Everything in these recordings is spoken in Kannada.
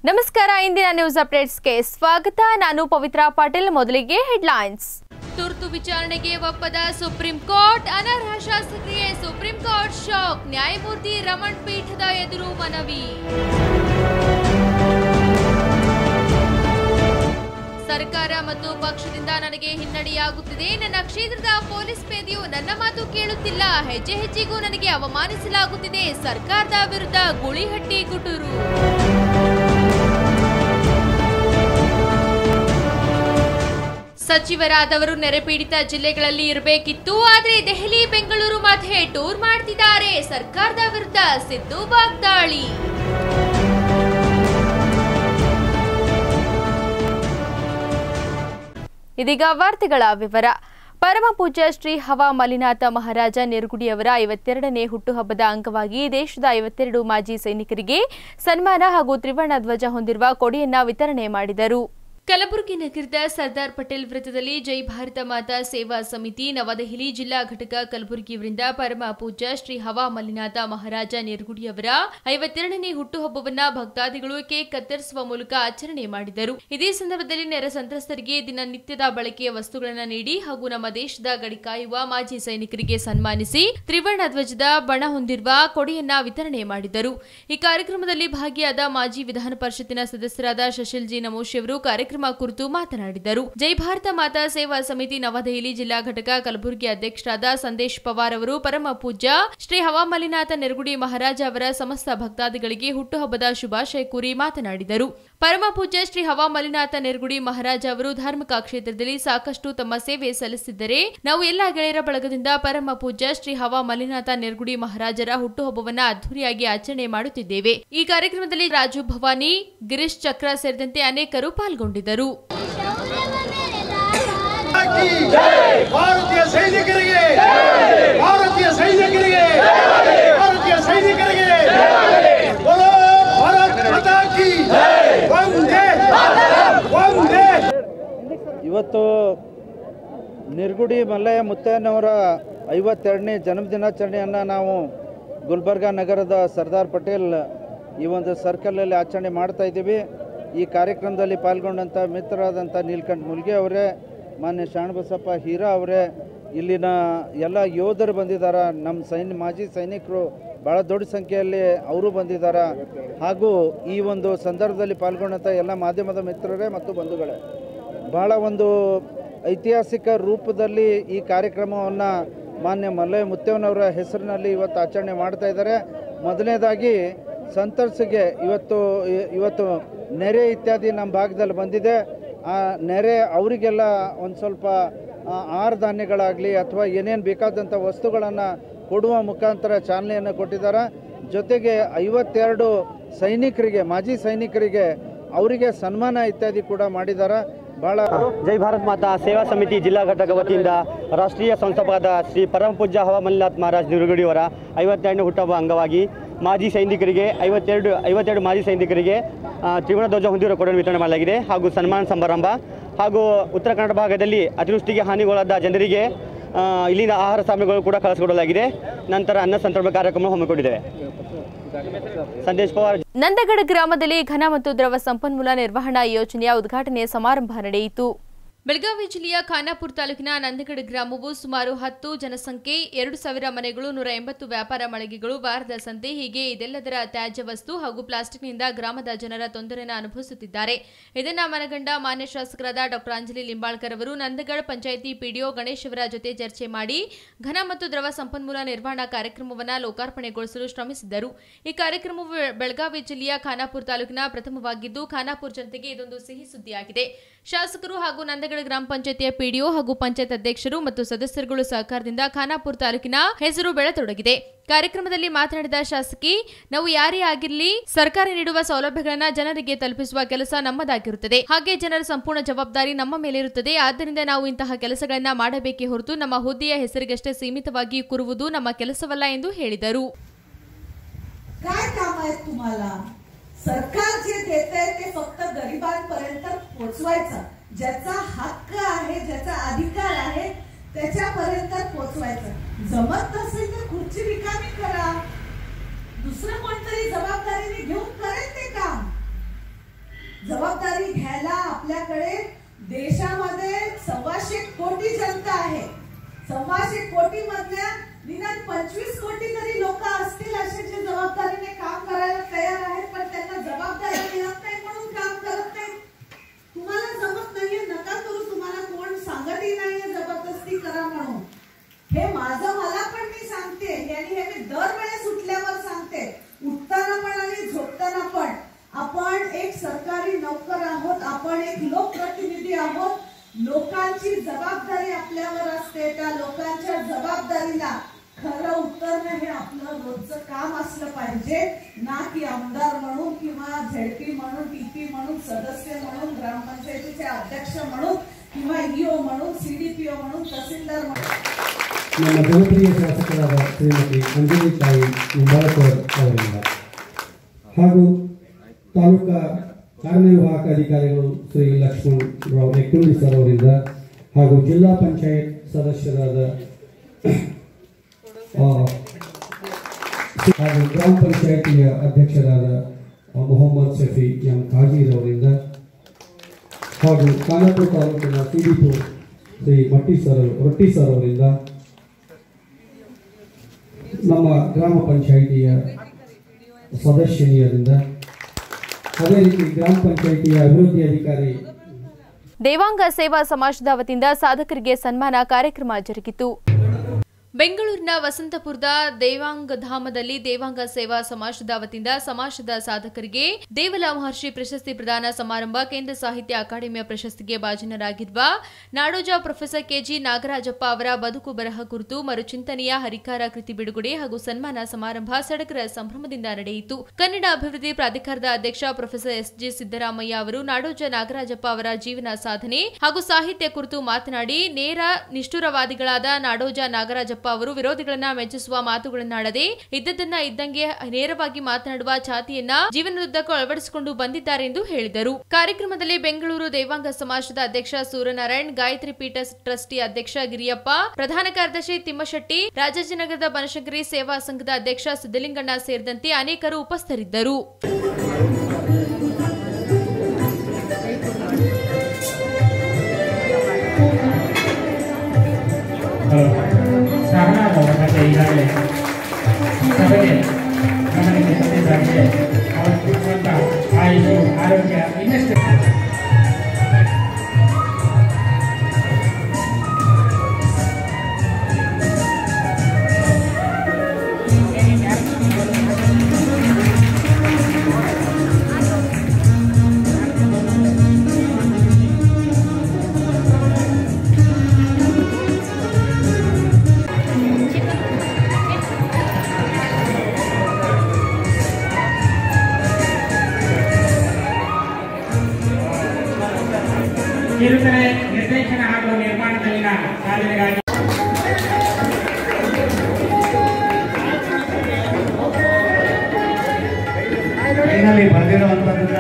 ನಮಸ್ಕಾರ ಇಂದಿನ ನ್ಯೂಸ್ ಅಪ್ಡೇಟ್ಸ್ಗೆ ಸ್ವಾಗತ ನಾನು ಪವಿತ್ರ ಪಾಟೀಲ್ ಮೊದಲಿಗೆ ಹೆಡ್ಲೈನ್ಸ್ ತುರ್ತು ವಿಚಾರಣೆಗೆ ಒಪ್ಪದ ಸುಪ್ರೀಂ ಕೋರ್ಟ್ ಅನರ್ಹ ಶಾಸಕರಿಗೆ ಸುಪ್ರೀಂ ಕೋರ್ಟ್ ಶಾಕ್ ನ್ಯಾಯಮೂರ್ತಿ ರಮಣ್ ಪೀಠದ ಎದುರು ಮನವಿ ಸರ್ಕಾರ ಮತ್ತು ಪಕ್ಷದಿಂದ ನನಗೆ ಹಿನ್ನಡೆಯಾಗುತ್ತಿದೆ ನನ್ನ ಕ್ಷೇತ್ರದ ಪೊಲೀಸ್ ಪೇದೆಯು ನನ್ನ ಮಾತು ಕೇಳುತ್ತಿಲ್ಲ ಹೆಜ್ಜೆ ಹೆಜ್ಜೆಗೂ ನನಗೆ ಅವಮಾನಿಸಲಾಗುತ್ತಿದೆ ಸರ್ಕಾರದ ವಿರುದ್ಧ ಗುಳಿಹಟ್ಟಿ ಗುಟುರು ಸಚಿವರಾದವರು ನೆರೆಪೀಡಿತ ಜಿಲ್ಲೆಗಳಲ್ಲಿ ಇರಬೇಕಿತ್ತು ಆದ್ರೆ ದೆಹಲಿ ಬೆಂಗಳೂರು ಮಧ್ಯೆ ಟೂರ್ ಮಾಡ್ತಿದ್ದಾರೆ ಸರ್ಕಾರದ ವಿರುದ್ಧ ಸಿದ್ದು ವಾಗ್ದಾಳಿ ಇದೀಗ ವಾರ್ತೆಗಳ ವಿವರ ಪರಮ ಪೂಜ್ಯ ಶ್ರೀ ಹವಾ ಮಲಿನಾಥ ಮಹಾರಾಜ ನೆರುಗುಡಿಯವರ ಐವತ್ತೆರಡನೇ ಹುಟ್ಟುಹಬ್ಬದ ಅಂಗವಾಗಿ ದೇಶದ ಐವತ್ತೆರಡು ಮಾಜಿ ಸೈನಿಕರಿಗೆ ಸನ್ಮಾನ ಹಾಗೂ ತ್ರಿವರ್ಣ ಧ್ವಜ ಹೊಂದಿರುವ ಕೊಡಿಯನ್ನ ವಿತರಣೆ ಮಾಡಿದರು ಕಲಬುರಗಿ ನಗರದ ಸರ್ದಾರ್ ಪಟೇಲ್ ವೃತ್ತದಲ್ಲಿ ಜೈ ಭಾರತ ಮಾತಾ ಸೇವಾ ಸಮಿತಿ ನವದೆಹಲಿ ಜಿಲ್ಲಾ ಘಟಕ ಕಲಬುರಗಿಯವರಿಂದ ಪರಮ ಪೂಜ್ಯ ಶ್ರೀ ಹವಾ ಮಲ್ಲಿನಾಥ ಮಹಾರಾಜ ನೆರಗುಡಿಯವರ ಐವತ್ತೆರಡನೇ ಹುಟ್ಟುಹಬ್ಬವನ್ನ ಭಕ್ತಾದಿಗಳು ಕೇಕ್ ಕತ್ತರಿಸುವ ಮೂಲಕ ಆಚರಣೆ ಮಾಡಿದರು ಇದೇ ಸಂದರ್ಭದಲ್ಲಿ ನೆರೆ ಸಂತ್ರಸ್ತರಿಗೆ ದಿನನಿತ್ಯದ ಬಳಕೆಯ ವಸ್ತುಗಳನ್ನು ನೀಡಿ ಹಾಗೂ ನಮ್ಮ ದೇಶದ ಗಡಿ ಕಾಯುವ ಮಾಜಿ ಸೈನಿಕರಿಗೆ ಸನ್ಮಾನಿಸಿ ತ್ರಿವರ್ಣ ಧ್ವಜದ ಬಣ ಹೊಂದಿರುವ ಕೊಡೆಯನ್ನ ವಿತರಣೆ ಮಾಡಿದರು ಈ ಕಾರ್ಯಕ್ರಮದಲ್ಲಿ ಭಾಗಿಯಾದ ಮಾಜಿ ವಿಧಾನ ಪರಿಷತ್ತಿನ ಸದಸ್ಯರಾದ ಶಶಿಲ್ ಜಿ ನಮೋಶಿ ಅವರು ಕಾರ್ಯಕ್ರಮ ಕುರಿತು ಮಾತನಾಡಿದರು ಜೈ ಭಾರತ ಮಾತಾ ಸೇವಾ ಸಮಿತಿ ನವದೆಹಲಿ ಜಿಲ್ಲಾ ಘಟಕ ಕಲಬುರಗಿ ಅಧ್ಯಕ್ಷರಾದ ಸಂದೇಶ್ ಪವಾರ್ ಅವರು ಪರಮ ಪೂಜ್ಯ ಶ್ರೀ ಹವಾಮಲಿನಾಥ ನೆರಗುಡಿ ಮಹಾರಾಜ ಅವರ ಸಮಸ್ತ ಭಕ್ತಾದಿಗಳಿಗೆ ಹುಟ್ಟುಹಬ್ಬದ ಶುಭಾಶಯ ಕೋರಿ ಮಾತನಾಡಿದರು ಪರಮ ಪೂಜ್ಯ ಶ್ರೀ ಹವಾಮಲಿನಾಥ ನೆರಗುಡಿ ಮಹಾರಾಜ ಅವರು ಧಾರ್ಮಿಕ ಕ್ಷೇತ್ರದಲ್ಲಿ ಸಾಕಷ್ಟು ತಮ್ಮ ಸೇವೆ ಸಲ್ಲಿಸಿದ್ದರೆ ನಾವು ಎಲ್ಲಾ ಗೆಳೆಯರ ಬಳಗದಿಂದ ಪರಮ ಪೂಜ್ಯ ಶ್ರೀ ಹವಾ ಮಲಿನಾಥ ನೆರಗುಡಿ ಮಹಾರಾಜರ ಹುಟ್ಟುಹಬ್ಬವನ್ನ ಅದ್ದೂರಿಯಾಗಿ ಆಚರಣೆ ಮಾಡುತ್ತಿದ್ದೇವೆ ಈ ಕಾರ್ಯಕ್ರಮದಲ್ಲಿ ರಾಜು ಭವಾನಿ ಗಿರೀಶ್ ಚಕ್ರ ಸೇರಿದಂತೆ ಅನೇಕರು ಪಾಲ್ಗೊಂಡಿದ್ದರು ಭಾರತೀಯ ಸೈನಿಕರಿಗೆ ಭಾರತೀಯ ಸೈನಿಕರಿಗೆ ಭಾರತೀಯ ಸೈನಿಕರಿಗೆ ಬೋಲೋ ಭಾರತ್ ಮಾತಾ ಕಿ ವಂದೇ ವಂದೇ ಇವತ್ತು ನಿರ್ಗುಡಿ ಮಲ್ಲಯ್ಯ ಮುತ್ತಯ್ಯನವರ ಐವತ್ತೆರಡನೇ ಜನ್ಮದಿನಾಚರಣೆಯನ್ನು ನಾವು ಗುಲ್ಬರ್ಗಾ ನಗರದ ಸರ್ದಾರ್ ಪಟೇಲ್ ಈ ಒಂದು ಸರ್ಕಲಲ್ಲಿ ಆಚರಣೆ ಮಾಡ್ತಾ ಇದ್ದೀವಿ ಈ ಕಾರ್ಯಕ್ರಮದಲ್ಲಿ ಪಾಲ್ಗೊಂಡಂಥ ಮಿತ್ರರಾದಂಥ ನೀಲ್ಕಂಠ ಮುಲ್ಗೆ ಅವರೇ ಮಾನ್ಯ ಶಾಣಬಸಪ್ಪ ಹೀರಾ ಅವರೇ ಇಲ್ಲಿನ ಎಲ್ಲ ಯೋಧರು ಬಂದಿದ್ದಾರೆ ನಮ್ಮ ಸೈನ್ಯ ಮಾಜಿ ಸೈನಿಕರು ಭಾಳ ದೊಡ್ಡ ಸಂಖ್ಯೆಯಲ್ಲಿ ಅವರು ಬಂದಿದ್ದಾರೆ ಹಾಗೂ ಈ ಒಂದು ಸಂದರ್ಭದಲ್ಲಿ ಪಾಲ್ಗೊಂಡಂಥ ಎಲ್ಲ ಮಾಧ್ಯಮದ ಮಿತ್ರರೇ ಮತ್ತು ಬಂಧುಗಳೇ ಬಹಳ ಒಂದು ಐತಿಹಾಸಿಕ ರೂಪದಲ್ಲಿ ಈ ಕಾರ್ಯಕ್ರಮವನ್ನು ಮಾನ್ಯ ಮಲ್ಲಯ್ಯ ಮುತ್ತೇವನವರ ಹೆಸರಿನಲ್ಲಿ ಇವತ್ತು ಆಚರಣೆ ಮಾಡ್ತಾ ಇದ್ದಾರೆ ಮೊದಲನೇದಾಗಿ ಸಂತರ್ಸಿಗೆ ಇವತ್ತು ಇ- ಇವತ್ತು ನೆರೆ ಇತ್ಯಾದಿ ನಮ್ಮ ಭಾಗದಲ್ಲಿ ಬಂದಿದೆ ಆ ನೆರೆ ಅವರಿಗೆಲ್ಲ ಒಂದು ಸ್ವಲ್ಪ ಆ, ಆಹಾರ ಧಾನ್ಯಗಳಾಗಲಿ ಅಥವಾ ಏನೇನು ಬೇಕಾದಂಥ ವಸ್ತುಗಳನ್ನು ಕೊಡುವ ಮುಖಾಂತರ ಚಾಲನೆಯನ್ನು ಕೊಟ್ಟಿದ್ದಾರೆ ಜೊತೆಗೆ ಐವತ್ತೆರಡು ಸೈನಿಕರಿಗೆ ಮಾಜಿ ಸೈನಿಕರಿಗೆ ಅವರಿಗೆ ಸನ್ಮಾನ ಇತ್ಯಾದಿ ಕೂಡ ಮಾಡಿದ್ದಾರೆ ಭಾಳ ಜೈ ಭಾರತ್ ಮಾತಾ ಸೇವಾ ಸಮಿತಿ ಜಿಲ್ಲಾ ಘಟಕ ವತಿಯಿಂದ ರಾಷ್ಟ್ರೀಯ ಸಂಸ್ಥಾಪಕರಾದ ಶ್ರೀ ಪರಮ ಪೂಜ್ಯ ಹವಾಮಲ್ಲಿನಾಥ್ ಮಹಾರಾಜ್ ನಿರುಗಡಿಯವರ ಐವತ್ತೆರಡನೇ ಹುಟ್ಟುಹಬ್ಬ ಅಂಗವಾಗಿ ಮಾಜಿ ಸೈನಿಕರಿಗೆ ಐವತ್ತೆರಡು ಐವತ್ತೆರಡು ಮಾಜಿ ಸೈನಿಕರಿಗೆ ಆ, ತ್ರಿವರ್ಣ ಧ್ವಜ ಹೊಂದಿರುವ ಕೊಡನ್ನು ವಿತರಣೆ ಮಾಡಲಾಗಿದೆ ಹಾಗೂ ಸನ್ಮಾನ ಸಮಾರಂಭ ಹಾಗೂ ಉತ್ತರ ಕನ್ನಡ ಭಾಗದಲ್ಲಿ ಅತಿವೃಷ್ಟಿಗೆ ಹಾನಿಗೊಳಗಾದ ಜನರಿಗೆ ಆ, ಇಲ್ಲಿನ ಆಹಾರ ಸಾಮಗ್ರಿಗಳು ಕೂಡ ಕಳಿಸಿಕೊಡಲಾಗಿದೆ ನಂತರ ಅನ್ನ ಸಂತರ್ಪಣೆ ಕಾರ್ಯಕ್ರಮ ಹಮ್ಮಿಕೊಂಡಿದ್ದೇವೆ ಸಂದೇಶ್ ಪವಾರ್ ನಂದಗಡ ಗ್ರಾಮದಲ್ಲಿ ಘನ ಮತ್ತು ದ್ರವ ಸಂಪನ್ಮೂಲ ನಿರ್ವಹಣಾ ಯೋಜನೆಯ ಉದ್ಘಾಟನೆ ಸಮಾರಂಭ ನಡೆಯಿತು ಬೆಳಗಾವಿ ಜಿಲ್ಲೆಯ ಖಾನಾಪುರ ತಾಲೂಕಿನ ನಂದಗಡ ಗ್ರಾಮವು ಸುಮಾರು ಹತ್ತು ಜನಸಂಖ್ಯೆ ಎರಡು ಸಾವಿರ ಮನೆಗಳು ನೂರ ಎಂಬತ್ತು ವ್ಯಾಪಾರ ಮಳಿಗೆಗಳು ವಾರದ ಸಂತೆ ಹೀಗೆ ಇದೆಲ್ಲದರ ತ್ಯಾಜ್ಯ ವಸ್ತು ಹಾಗೂ ಪ್ಲಾಸ್ಟಿಕ್ನಿಂದ ಗ್ರಾಮದ ಜನರ ತೊಂದರೆಯನ್ನು ಅನುಭವಿಸುತ್ತಿದ್ದಾರೆ ಇದನ್ನ ಮನಗಂಡ ಮಾನ್ಯ ಶಾಸಕರಾದ ಡಾಕ್ಟರ್ ಅಂಜಲಿ ಲಿಂಬಾಳ್ಕರ್ ಅವರು ನಂದಗಡ ಪಂಚಾಯಿತಿ ಪಿಡಿಒ ಗಣೇಶ್ ಅವರ ಜೊತೆ ಚರ್ಚೆ ಮಾಡಿ ಘನ ಮತ್ತು ದ್ರವ ಸಂಪನ್ಮೂಲ ನಿರ್ವಹಣಾ ಕಾರ್ಯಕ್ರಮವನ್ನು ಲೋಕಾರ್ಪಣೆಗೊಳಿಸಲು ಶ್ರಮಿಸಿದ್ದರು ಈ ಕಾರ್ಯಕ್ರಮವು ಬೆ- ಬೆಳಗಾವಿ ಜಿಲ್ಲೆಯ ಖಾನಾಪುರ ತಾಲೂಕಿನ ಪ್ರಥಮವಾಗಿದ್ದು ಖಾನಾಪುರ ಜನತೆಗೆ ಇದೊಂದು ಸಿಹಿ ಸುದ್ದಿಯಾಗಿದೆ ಶಾಸಕರು ಹಾಗೂ ನಂದಗಡ ಗ್ರಾಮ ಪಂಚಾಯತಿಯ ಪಿಡಿಒ ಹಾಗೂ ಪಂಚಾಯತ್ ಅಧ್ಯಕ್ಷರು ಮತ್ತು ಸದಸ್ಯರುಗಳು ಸಹಕಾರದಿಂದ ಖಾನಾಪುರ ತಾಲೂಕಿನ ಹೆಸರು ಬೆಳೆತೊಡಗಿದೆ ಕಾರ್ಯಕ್ರಮದಲ್ಲಿ ಮಾತನಾಡಿದ ಶಾಸಕಿ ನಾವು ಯಾರೇ ಆಗಿರಲಿ ಸರ್ಕಾರ ನೀಡುವ ಸೌಲಭ್ಯಗಳನ್ನ ಜನರಿಗೆ ತಲುಪಿಸುವ ಕೆಲಸ ನಮ್ಮದಾಗಿರುತ್ತದೆ ಹಾಗೆ ಜನರ ಸಂಪೂರ್ಣ ಜವಾಬ್ದಾರಿ ನಮ್ಮ ಮೇಲಿರುತ್ತದೆ ಆದ್ದರಿಂದ ನಾವು ಇಂತಹ ಕೆಲಸಗಳನ್ನ ಮಾಡಬೇಕೇ ಹೊರತು ನಮ್ಮ ಹುದ್ದೆಯ ಹೆಸರಿಗಷ್ಟೇ ಸೀಮಿತವಾಗಿ ಕೂರುವುದು ನಮ್ಮ ಕೆಲಸವಲ್ಲ ಎಂದು ಹೇಳಿದರು काय काम आहे तुम्हाला सरकार जे देत आहे ते फक्त गरिबांपर्यंत पोचवायचं ज्याचा हक्क आहे ज्याचा अधिकार आहे त्याच्यापर्यंत पोचवायचं जमत नसेल तर खुर्ची रिकामी करा दुसरं कोणतरी जबाबदारीने घेऊन करेल ते काम आहे सव्वाशे कोटी मधल्या निदान पंचवीस कोटी तरी लोक असतील असे जे जबाबदारीने काम करायला तयार आहेत पण त्यांना जबाबदारी मिळत नाही म्हणून काम करत नाही तुम्हाला जमत नाहीये नका करू तुम्हाला कोण सांगतही नाहीये जबरदस्ती करा म्हणून हे माझं मला पण मी सांगते आणि हे मी दरवेळेस उठल्यावर सांगते उठताना पण आणि झोपताना पण आपण एक सरकारी नोकर आहोत आपण एक लोकप्रतिनिधी आहोत लोकांची जबाबदारी आपल्यावर असते त्या लोकांच्या जबाबदारीला खरं उतरणं हे आपलं रोजचं काम असलं पाहिजे ना की आमदार म्हणून किंवा झेडपी म्हणून टीपी म्हणून सदस्य म्हणून ग्रामपंचायतीचे अध्यक्ष म्हणून किंवा इओ म्हणून सीडीपीओ म्हणून तहसीलदार म्हणून ನಮ್ಮ ಜನಪ್ರಿಯ ಶಾಸಕರಾದ ಶ್ರೀಮತಿ ಅಂಜಲಿ ತಾಯಿ ನಿಂಬಾಳ್ಕರ್ ಅವರಿಂದ ಹಾಗೂ ತಾಲೂಕಾ ಕಾರ್ಯನಿರ್ವಾಹಕ ಅಧಿಕಾರಿಗಳು ಶ್ರೀ ಲಕ್ಷ್ಮಣ್ ರಾವ್ ನೆಕ್ಕುಂಡಿ ಸರ್ ಅವರಿಂದ ಹಾಗೂ ಜಿಲ್ಲಾ ಪಂಚಾಯತ್ ಸದಸ್ಯರಾದ ಆ, ಹಾಗೂ ಗ್ರಾಮ ಪಂಚಾಯಿತಿಯ ಅಧ್ಯಕ್ಷರಾದ ಆ, ಮೊಹಮ್ಮದ್ ಶಫಿ ಎಂ ಖಾಜೀರ್ ಅವರಿಂದ ಹಾಗೂ ಖಾನಾಪುರ ತಾಲೂಕಿನ ಸಿಡಿಪು ಶ್ರೀ ಮಟ್ಟಿ ಸರ್ ರೊಟ್ಟಿ ಸರ್ ಅವರಿಂದ ನಮ್ಮ ಗ್ರಾಮ ಪಂಚಾಯಿತಿಯ ಸದಸ್ಯನಿಯರಿಂದ ಅದೇ ರೀತಿ ಗ್ರಾಮ ಪಂಚಾಯಿತಿಯ ಅಭಿವೃದ್ಧಿ ಅಧಿಕಾರಿ ದೇವಾಂಗ ಸೇವಾ ಸಮಾಜದ ವತಿಯಿಂದ ಸಾಧಕರಿಗೆ ಸನ್ಮಾನ ಕಾರ್ಯಕ್ರಮ ಜರುಗಿತು ಬೆಂಗಳೂರಿನ ವಸಂತಪುರದ ದೇವಾಂಗ ಧಾಮದಲ್ಲಿ ದೇವಾಂಗ ಸೇವಾ ಸಮಾಜದ ವತಿಯಿಂದ ಸಮಾಜದ ಸಾಧಕರಿಗೆ ದೇವಲ ಮಹರ್ಷಿ ಪ್ರಶಸ್ತಿ ಪ್ರದಾನ ಸಮಾರಂಭ ಕೇಂದ್ರ ಸಾಹಿತ್ಯ ಅಕಾಡೆಮಿಯ ಪ್ರಶಸ್ತಿಗೆ ಭಾಜನರಾಗಿರುವ ನಾಡೋಜ ಪ್ರೊಫೆಸರ್ ಕೆಜಿ ನಾಗರಾಜಪ್ಪ ಅವರ ಬದುಕು ಬರಹ ಕುರಿತು ಮರುಚಿಂತನೆಯ ಹರಿಕಾರ ಕೃತಿ ಬಿಡುಗಡೆ ಹಾಗೂ ಸನ್ಮಾನ ಸಮಾರಂಭ ಸಡಗರ ಸಂಭ್ರಮದಿಂದ ನಡೆಯಿತು ಕನ್ನಡ ಅಭಿವೃದ್ಧಿ ಪ್ರಾಧಿಕಾರದ ಅಧ್ಯಕ್ಷ ಪ್ರೊಫೆಸರ್ ಎಸ್ ಜಿ ಸಿದ್ದರಾಮಯ್ಯ ಅವರು ನಾಡೋಜ ನಾಗರಾಜಪ್ಪ ಅವರ ಜೀವನ ಸಾಧನೆ ಹಾಗೂ ಸಾಹಿತ್ಯ ಕುರಿತು ಮಾತನಾಡಿ ನೇರ ನಿಷ್ಠುರವಾದಿಗಳಾದ ನಾಡೋಜ ನಾಗರಾಜಪ್ಪ ಅವರು ವಿರೋಧಿಗಳನ್ನ ಮೆಚ್ಚಿಸುವ ಮಾತುಗಳನ್ನಾಡದೆ ಇದ್ದದನ್ನ ಇದ್ದಂಗೆ ನೇರವಾಗಿ ಮಾತನಾಡುವ ಛಾತಿಯನ್ನ ಜೀವನದುದ್ದಕ್ಕೂ ಅಳವಡಿಸಿಕೊಂಡು ಬಂದಿದ್ದಾರೆ ಎಂದು ಹೇಳಿದರು ಕಾರ್ಯಕ್ರಮದಲ್ಲಿ ಬೆಂಗಳೂರು ದೇವಾಂಗ ಸಮಾಜದ ಅಧ್ಯಕ್ಷ ಸೂರ್ಯನಾರಾಯಣ್ ಗಾಯತ್ರಿ ಪೀಠ ಟ್ರಸ್ಟಿ ಅಧ್ಯಕ್ಷ ಗಿರಿಯಪ್ಪ ಪ್ರಧಾನ ಕಾರ್ಯದರ್ಶಿ ತಿಮ್ಮಶೆಟ್ಟಿ ರಾಜಾಜಿನಗರದ ಬನಶಂಕರಿ ಸೇವಾ ಸಂಘದ ಅಧ್ಯಕ್ಷ ಸಿದ್ದಲಿಂಗಣ್ಣ ಸೇರಿದಂತೆ ಅನೇಕರು ಉಪಸ್ಥಿತರಿದ್ದರು ಸಹನಾದ ಬಗ್ಗೆ ಈಗಾಗಲೇ ಸಭೆಗೆ ಗಮನಕ್ಕೆ ತಂದಿದ್ದಾಗಿದೆ ಅವರು ಕೊಡುವಂಥ ಆಯುಷು ಆರೋಗ್ಯ ಇನ್ನಷ್ಟು ಕಿರುತೆರೆ ನಿರ್ದೇಶನ ಹಾಗೂ ನಿರ್ಮಾಣದಲ್ಲಿನ ಸಾಧನೆಗಾಗಿ ಕೈನಲ್ಲಿ ಬರೆದಿರುವಂಥದ್ದನ್ನ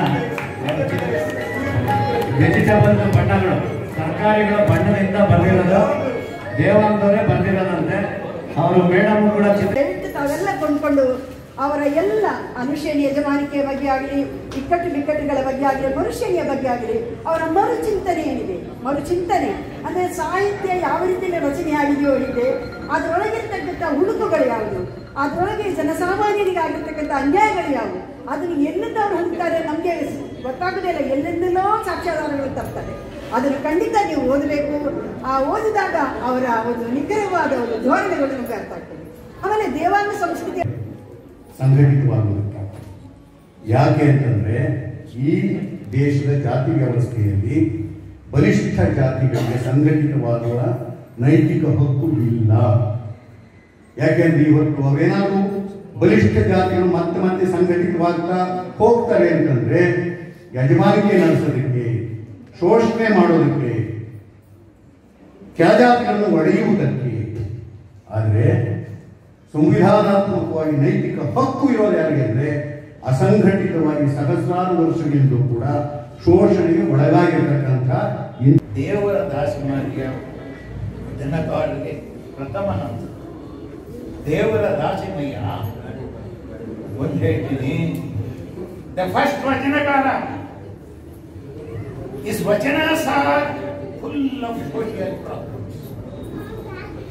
ವೆಜಿಟಬಲ್ ಬಣ್ಣಗಳು ತರಕಾರಿಗಳ ಬಣ್ಣದಿಂದ ಬರೆದಿರೋದು ದೇವಾಂಗದವರೇ ಬರೆದಿರೋದಂತೆ ಅವರು ಮೇಡಮ್ ಕೂಡ ಚಿತ್ರ ದಯವಿಟ್ಟು ತಾವೆಲ್ಲ ಕೊಂಡ್ಕೊಂಡು ಅವರ ಎಲ್ಲ ಅನುಶೇಣಿ ಯಜಮಾನಿಕೆಯ ಬಗ್ಗೆ ಆಗಲಿ ಇಕ್ಕಟ್ಟು ಬಿಕ್ಕಟ್ಟುಗಳ ಬಗ್ಗೆ ಆಗಲಿ ಮನುಷ್ಯನಿಯ ಬಗ್ಗೆ ಆಗಲಿ ಅವರ ಮರುಚಿಂತನೆ ಏನಿದೆ ಮರುಚಿಂತನೆ ಅಂದರೆ ಸಾಹಿತ್ಯ ಯಾವ ರೀತಿ ರಚನೆ ಆಗಿದೆಯೋ ಇದೆ ಅದರೊಳಗಿರ್ತಕ್ಕಂಥ ಹುಡುಕುಗಳು ಯಾವುದು ಅದರೊಳಗೆ ಜನಸಾಮಾನ್ಯರಿಗೆ ಆಗಿರ್ತಕ್ಕಂಥ ಅನ್ಯಾಯಗಳು ಯಾವುವು ಅದನ್ನು ಎಲ್ಲಿಂದ ಅವ್ರು ಹುಡುಕ್ತಾರೆ ನಮಗೆ ಗೊತ್ತಾಗೋದೇ ಇಲ್ಲ ಎಲ್ಲೆಂದೆಲ್ಲೋ ಸಾಕ್ಷ್ಯಾಧಾರಗಳು ತರ್ತಾರೆ ಅದನ್ನು ಖಂಡಿತ ನೀವು ಓದಬೇಕು ಆ ಓದಿದಾಗ ಅವರ ಒಂದು ನಿಖರವಾದ ಒಂದು ಧೋರಣೆಗಳು ನಮಗೆ ಅರ್ಥ ಆಗ್ತದೆ ಆಮೇಲೆ ದೇವಾಂಗ ಸಂಸ್ಕೃತಿ ಸಂಘಟಿತವಾಗುವುದಕ್ಕಾಗ್ತದೆ ಯಾಕೆ ಅಂತಂದ್ರೆ ಈ ದೇಶದ ಜಾತಿ ವ್ಯವಸ್ಥೆಯಲ್ಲಿ ಬಲಿಷ್ಠ ಜಾತಿಗಳಿಗೆ ಸಂಘಟಿತವಾಗುವ ನೈತಿಕ ಹಕ್ಕು ಇಲ್ಲ ಯಾಕೆಂದ್ರೆ ಇವತ್ತು ಅವೇನಾದ್ರು ಬಲಿಷ್ಠ ಜಾತಿಗಳು ಮತ್ತೆ ಮತ್ತೆ ಸಂಘಟಿತವಾಗ್ತಾ ಹೋಗ್ತಾರೆ ಅಂತಂದ್ರೆ ಯಜಮಾನಿಕೆ ನಡೆಸೋದಕ್ಕೆ ಶೋಷಣೆ ಮಾಡೋದಕ್ಕೆ ಕೆಳಜಾತಿಗಳನ್ನು ಒಡೆಯುವುದಕ್ಕೆ ಆದರೆ ಸಂವಿಧಾನಾತ್ಮಕವಾಗಿ ನೈತಿಕ ಹಕ್ಕು ಇರೋದು ಯಾರಿಗೆ ಅಂದ್ರೆ ಅಸಂಘಟಿತವಾಗಿ ಸಹಸ್ರಾರು ವರ್ಷಗಳಿಂದ ಕೂಡ ಶೋಷಣೆಗೆ ಒಳಗಾಗಿರ್ತಕ್ಕಂಥ ಇನ್- ದೇವರ ದಾಸನಾಗಿಯ ಜನಕಾರರಿಗೆ ಪ್ರಥಮ ನಂತರ ದೇವರ ದಾಸಿಮಯ್ಯ ಒಂದು ಹೇಳ್ತೀನಿ ದ ಫಸ್ಟ್ ವಚನಕಾರ ಇಸ್ ವಚನ ಸಾರ್ ಫುಲ್ ಆಫ್ ಸೋಷಿಯಲ್ ಪ್ರಾಬ್ಲಮ್ಸ್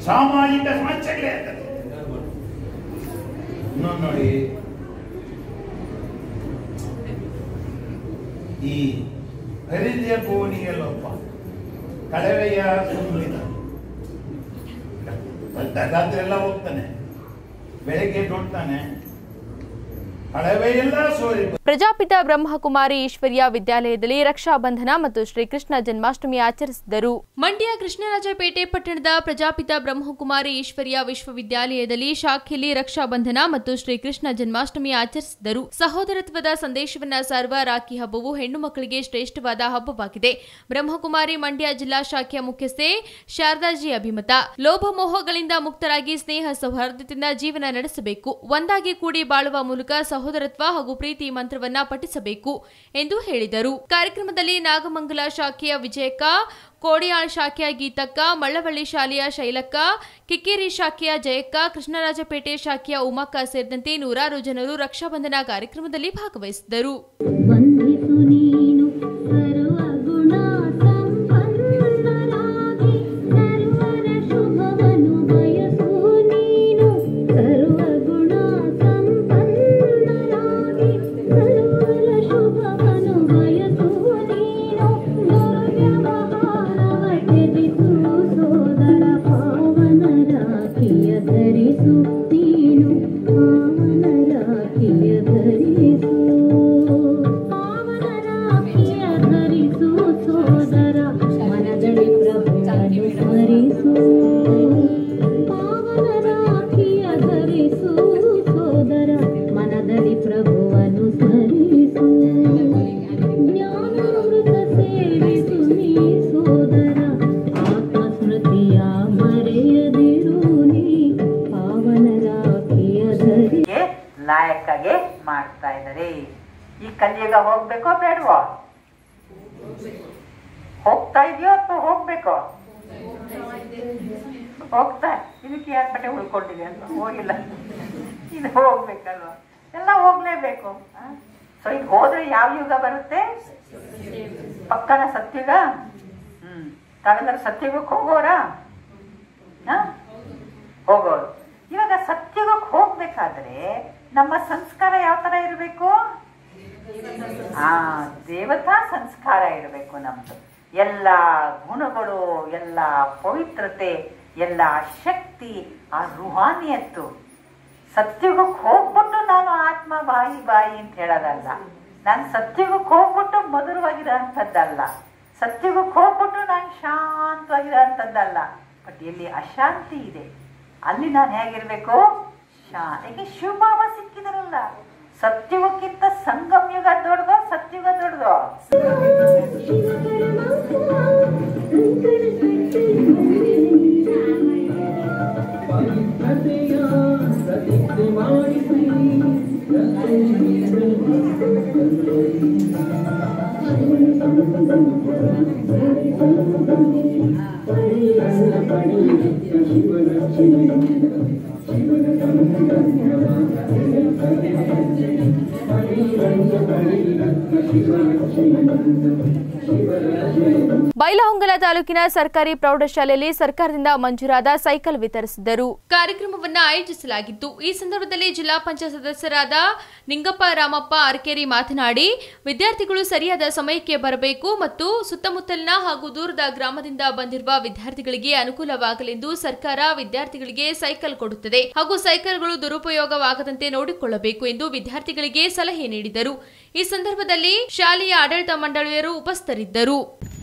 ಸಾಮಾಜಿಕ ಸಮಸ್ಯೆಗಳೇ ಆಗ್ತದೆ ಇನ್ನೊಂದು ನೋಡಿ ಈ ಖರೀದಿಯ ಗೋಣಿಯಲ್ಲೊಬ್ಬ ಕಳವೆಯ ಸುಂಬಿತ ರಾತ್ರಿ ಎಲ್ಲ ಹೋಗ್ತಾನೆ ಬೆಳಗ್ಗೆ ನೋಡ್ತಾನೆ ಕಳವೆಯೆಲ್ಲ ಸೋರಿ ಪ್ರಜಾಪಿತ ಬ್ರಹ್ಮಕುಮಾರಿ ಈಶ್ವರ್ಯ ವಿದ್ಯಾಲಯದಲ್ಲಿ ರಕ್ಷಾ ಬಂಧನ ಮತ್ತು ಶ್ರೀಕೃಷ್ಣ ಜನ್ಮಾಷ್ಟಮಿ ಆಚರಿಸಿದರು ಮಂಡ್ಯ ಕೃಷ್ಣರಾಜಪೇಟೆ ಪಟ್ಟಣದ ಪ್ರಜಾಪಿತ ಬ್ರಹ್ಮಕುಮಾರಿ ಈಶ್ವರ್ಯ ವಿಶ್ವವಿದ್ಯಾಲಯದಲ್ಲಿ ಶಾಖೆಯಲ್ಲಿ ರಕ್ಷಾ ಬಂಧನ ಮತ್ತು ಶ್ರೀಕೃಷ್ಣ ಜನ್ಮಾಷ್ಟಮಿ ಆಚರಿಸಿದರು ಸಹೋದರತ್ವದ ಸಂದೇಶವನ್ನ ಸಾರುವ ರಾಖಿ ಹಬ್ಬವು ಹೆಣ್ಣು ಮಕ್ಕಳಿಗೆ ಶ್ರೇಷ್ಠವಾದ ಹಬ್ಬವಾಗಿದೆ ಬ್ರಹ್ಮಕುಮಾರಿ ಮಂಡ್ಯ ಜಿಲ್ಲಾ ಶಾಖೆಯ ಮುಖ್ಯಸ್ಥೆ ಶಾರದಾಜಿ ಅಭಿಮತ ಲೋಭ ಮೋಹಗಳಿಂದ ಮುಕ್ತರಾಗಿ ಸ್ನೇಹ ಸೌಹಾರ್ದತೆಯಿಂದ ಜೀವನ ನಡೆಸಬೇಕು ಒಂದಾಗಿ ಕೂಡಿ ಬಾಳುವ ಮೂಲಕ ಸಹೋದರತ್ವ ಹಾಗೂ ಪ್ರೀತಿ ಮಂತ್ರವನ್ನ ಪಠಿಸಬೇಕು ಎಂದು ಹೇಳಿದರು ಕಾರ್ಯಕ್ರಮದಲ್ಲಿ ನಾಗಮಂಗಲ ಶಾಖೆಯ ವಿಜಯಕ್ಕ ಕೋಡಿಯಾಳ್ ಶಾಖೆಯ ಗೀತಕ್ಕ ಮಳ್ಳವಳ್ಳಿ ಶಾಲೆಯ ಶೈಲಕ್ಕ ಕಿಕ್ಕೇರಿ ಶಾಖೆಯ ಜಯಕ್ಕ ಕೃಷ್ಣರಾಜಪೇಟೆ ಶಾಖೆಯ ಉಮಕ್ಕ ಸೇರಿದಂತೆ ನೂರಾರು ಜನರು ರಕ್ಷಾಬಂಧನ ಕಾರ್ಯಕ್ರಮದಲ್ಲಿ ಭಾಗವಹಿಸಿದರು ಬಂಧಿಸು ನೀನು ಸರ್ವಗುಣ ಸಂಪನ್ನರಾಗಿ ಸರ್ವರ ಶುಭವನ್ನು ಬಯಸು ನೀನು ಸರ್ವಗುಣ ಸಂಪನ್ನರಾಗಿ ಸರ್ವರ ಶುಭವನ್ನು ಬಯಸು ನೀನು ದುರ್ವ್ಯವಹಾರವ ತ್ಯಜಿಸು ಸೋದರ ಪಾವನ ರಾಖಿಯ ಧರಿಸು ನೀನು ಪಾವನ ರಾಖಿಯ ಧರಿಸು ಪಾವನ ರಾಖಿಯ ಧರಿಸು ಸೋದರ ಮನದಲ್ಲಿ ಪ್ರಭುವನ್ನು ಸ್ಮರಿಸು ಪಾವನ ರಾಖಿಯ ಧರಿಸು ಸೋದರ ಮನದಲ್ಲಿ ಪ್ರಭುವನ್ನು ಸ್ಮರಿಸು ಜ್ಞಾನಾಮೃತ ಸೇವಿಸು ನೀ ಸೋದರ ಆತ್ಮಸ್ಮೃತಿಯ ಮರೆಯದಿರು ನೀ ಪಾವನ ರಾಖಿಯ ಧರಿ ಲಾಯಕ್ಕಾಗಿ ಮಾಡ್ತಾ ಇದ್ದಾರೆ ಈ ಕಲಿಯುಗ ಹೋಗ್ಬೇಕೋ ಬೇಡವೋ ಹೋಗ್ತಾ ಇದೆಯೋ ಅಥವಾ ಹೋಗ್ಬೇಕೋ ಹೋಗ್ತಾ ಇದಕ್ಕೆ ಯಾರ ಬಟ್ಟೆ ಉಳ್ಕೊಂಡಿದೆ ಅಂತ ಹೋಗಿಲ್ಲ ಇದು ಹೋಗ್ಬೇಕಲ್ವ ಎಲ್ಲ ಹೋಗ್ಲೇಬೇಕು ಸೊ ಈಗ ಹೋದ್ರೆ ಯಾವ ಯುಗ ಬರುತ್ತೆ ಪಕ್ಕನ ಸತ್ಯುಗ ಹ್ಮ್ ತಾವೆಲ್ಲರೂ ಸತ್ಯುಗಕ್ಕೆ ಹೋಗೋರಾ ಹ? ಹೋಗೋರು ಇವಾಗ ಸತ್ಯುಗಕ್ಕೆ ಹೋಗ್ಬೇಕಾದ್ರೆ ನಮ್ಮ ಸಂಸ್ಕಾರ ಯಾವ ತರ ಇರಬೇಕು ಆ ದೇವತಾ ಸಂಸ್ಕಾರ ಇರಬೇಕು ನಮ್ದು ಎಲ್ಲ ಗುಣಗಳು ಎಲ್ಲ ಪವಿತ್ರತೆ ಎಲ್ಲ ಶಕ್ತಿ ಆ ರುಹಾನಿಯತ್ತು ಸತ್ಯುಗಕ್ಕೆ ಹೋಗ್ಬಿಟ್ಟು ನಾನು ಆತ್ಮ ಬಾಯಿ ಬಾಯಿ ಅಂತ ಹೇಳೋದಲ್ಲ ನಾನು ಸತ್ಯುಗಕ್ಕೆ ಹೋಗ್ಬಿಟ್ಟು ಮಧುರವಾಗಿರೋ ಅಂಥದ್ದಲ್ಲ ಸತ್ಯುಗಕ್ಕೆ ಹೋಗ್ಬಿಟ್ಟು ನಾನು ಶಾಂತವಾಗಿರೋ ಅಂಥದ್ದಲ್ಲ ಬಟ್ ಎಲ್ಲಿ ಅಶಾಂತಿ ಇದೆ ಅಲ್ಲಿ ನಾನು ಹೇಗಿರ್ಬೇಕು ಶಾ ಯಾಕೆ ಶಿವಬಾಬ ಸಿಕ್ಕಿದ್ರಲ್ಲ ಸತ್ಯುಗಕ್ಕಿಂತ ಸಂಗಮ್ ಯುಗ ದೊಡ್ಡದೋ ಸತ್ಯುಗ ದೊಡ್ಡದೋ ಬೈಲಹೊಂಗಲ ತಾಲೂಕಿನ ಸರ್ಕಾರಿ ಪ್ರೌಢಶಾಲೆಯಲ್ಲಿ ಸರ್ಕಾರದಿಂದ ಮಂಜೂರಾದ ಸೈಕಲ್ ವಿತರಿಸಿದರು ಕಾರ್ಯಕ್ರಮವನ್ನು ಆಯೋಜಿಸಲಾಗಿತ್ತು ಈ ಸಂದರ್ಭದಲ್ಲಿ ಜಿಲ್ಲಾ ಪಂಚಾಯತ್ ಸದಸ್ಯರಾದ ನಿಂಗಪ್ಪ ರಾಮಪ್ಪ ಅರ್ಕೇರಿ ಮಾತನಾಡಿ ವಿದ್ಯಾರ್ಥಿಗಳು ಸರಿಯಾದ ಸಮಯಕ್ಕೆ ಬರಬೇಕು ಮತ್ತು ಸುತ್ತಮುತ್ತಲಿನ ಹಾಗೂ ದೂರದ ಗ್ರಾಮದಿಂದ ಬಂದಿರುವ ವಿದ್ಯಾರ್ಥಿಗಳಿಗೆ ಅನುಕೂಲವಾಗಲೆಂದು ಸರ್ಕಾರ ವಿದ್ಯಾರ್ಥಿಗಳಿಗೆ ಸೈಕಲ್ ಕೊಡುತ್ತದೆ ಹಾಗೂ ಸೈಕಲ್ಗಳು ದುರುಪಯೋಗವಾಗದಂತೆ ನೋಡಿಕೊಳ್ಳಬೇಕು ಎಂದು ವಿದ್ಯಾರ್ಥಿಗಳಿಗೆ ಸಲಹೆ ನೀಡಿದರು ಈ ಸಂದರ್ಭದಲ್ಲಿ ಶಾಲೆಯ ಆಡಳಿತ ಮಂಡಳಿಯರು ಉಪಸ್ಥಿತರಿದ್ದರು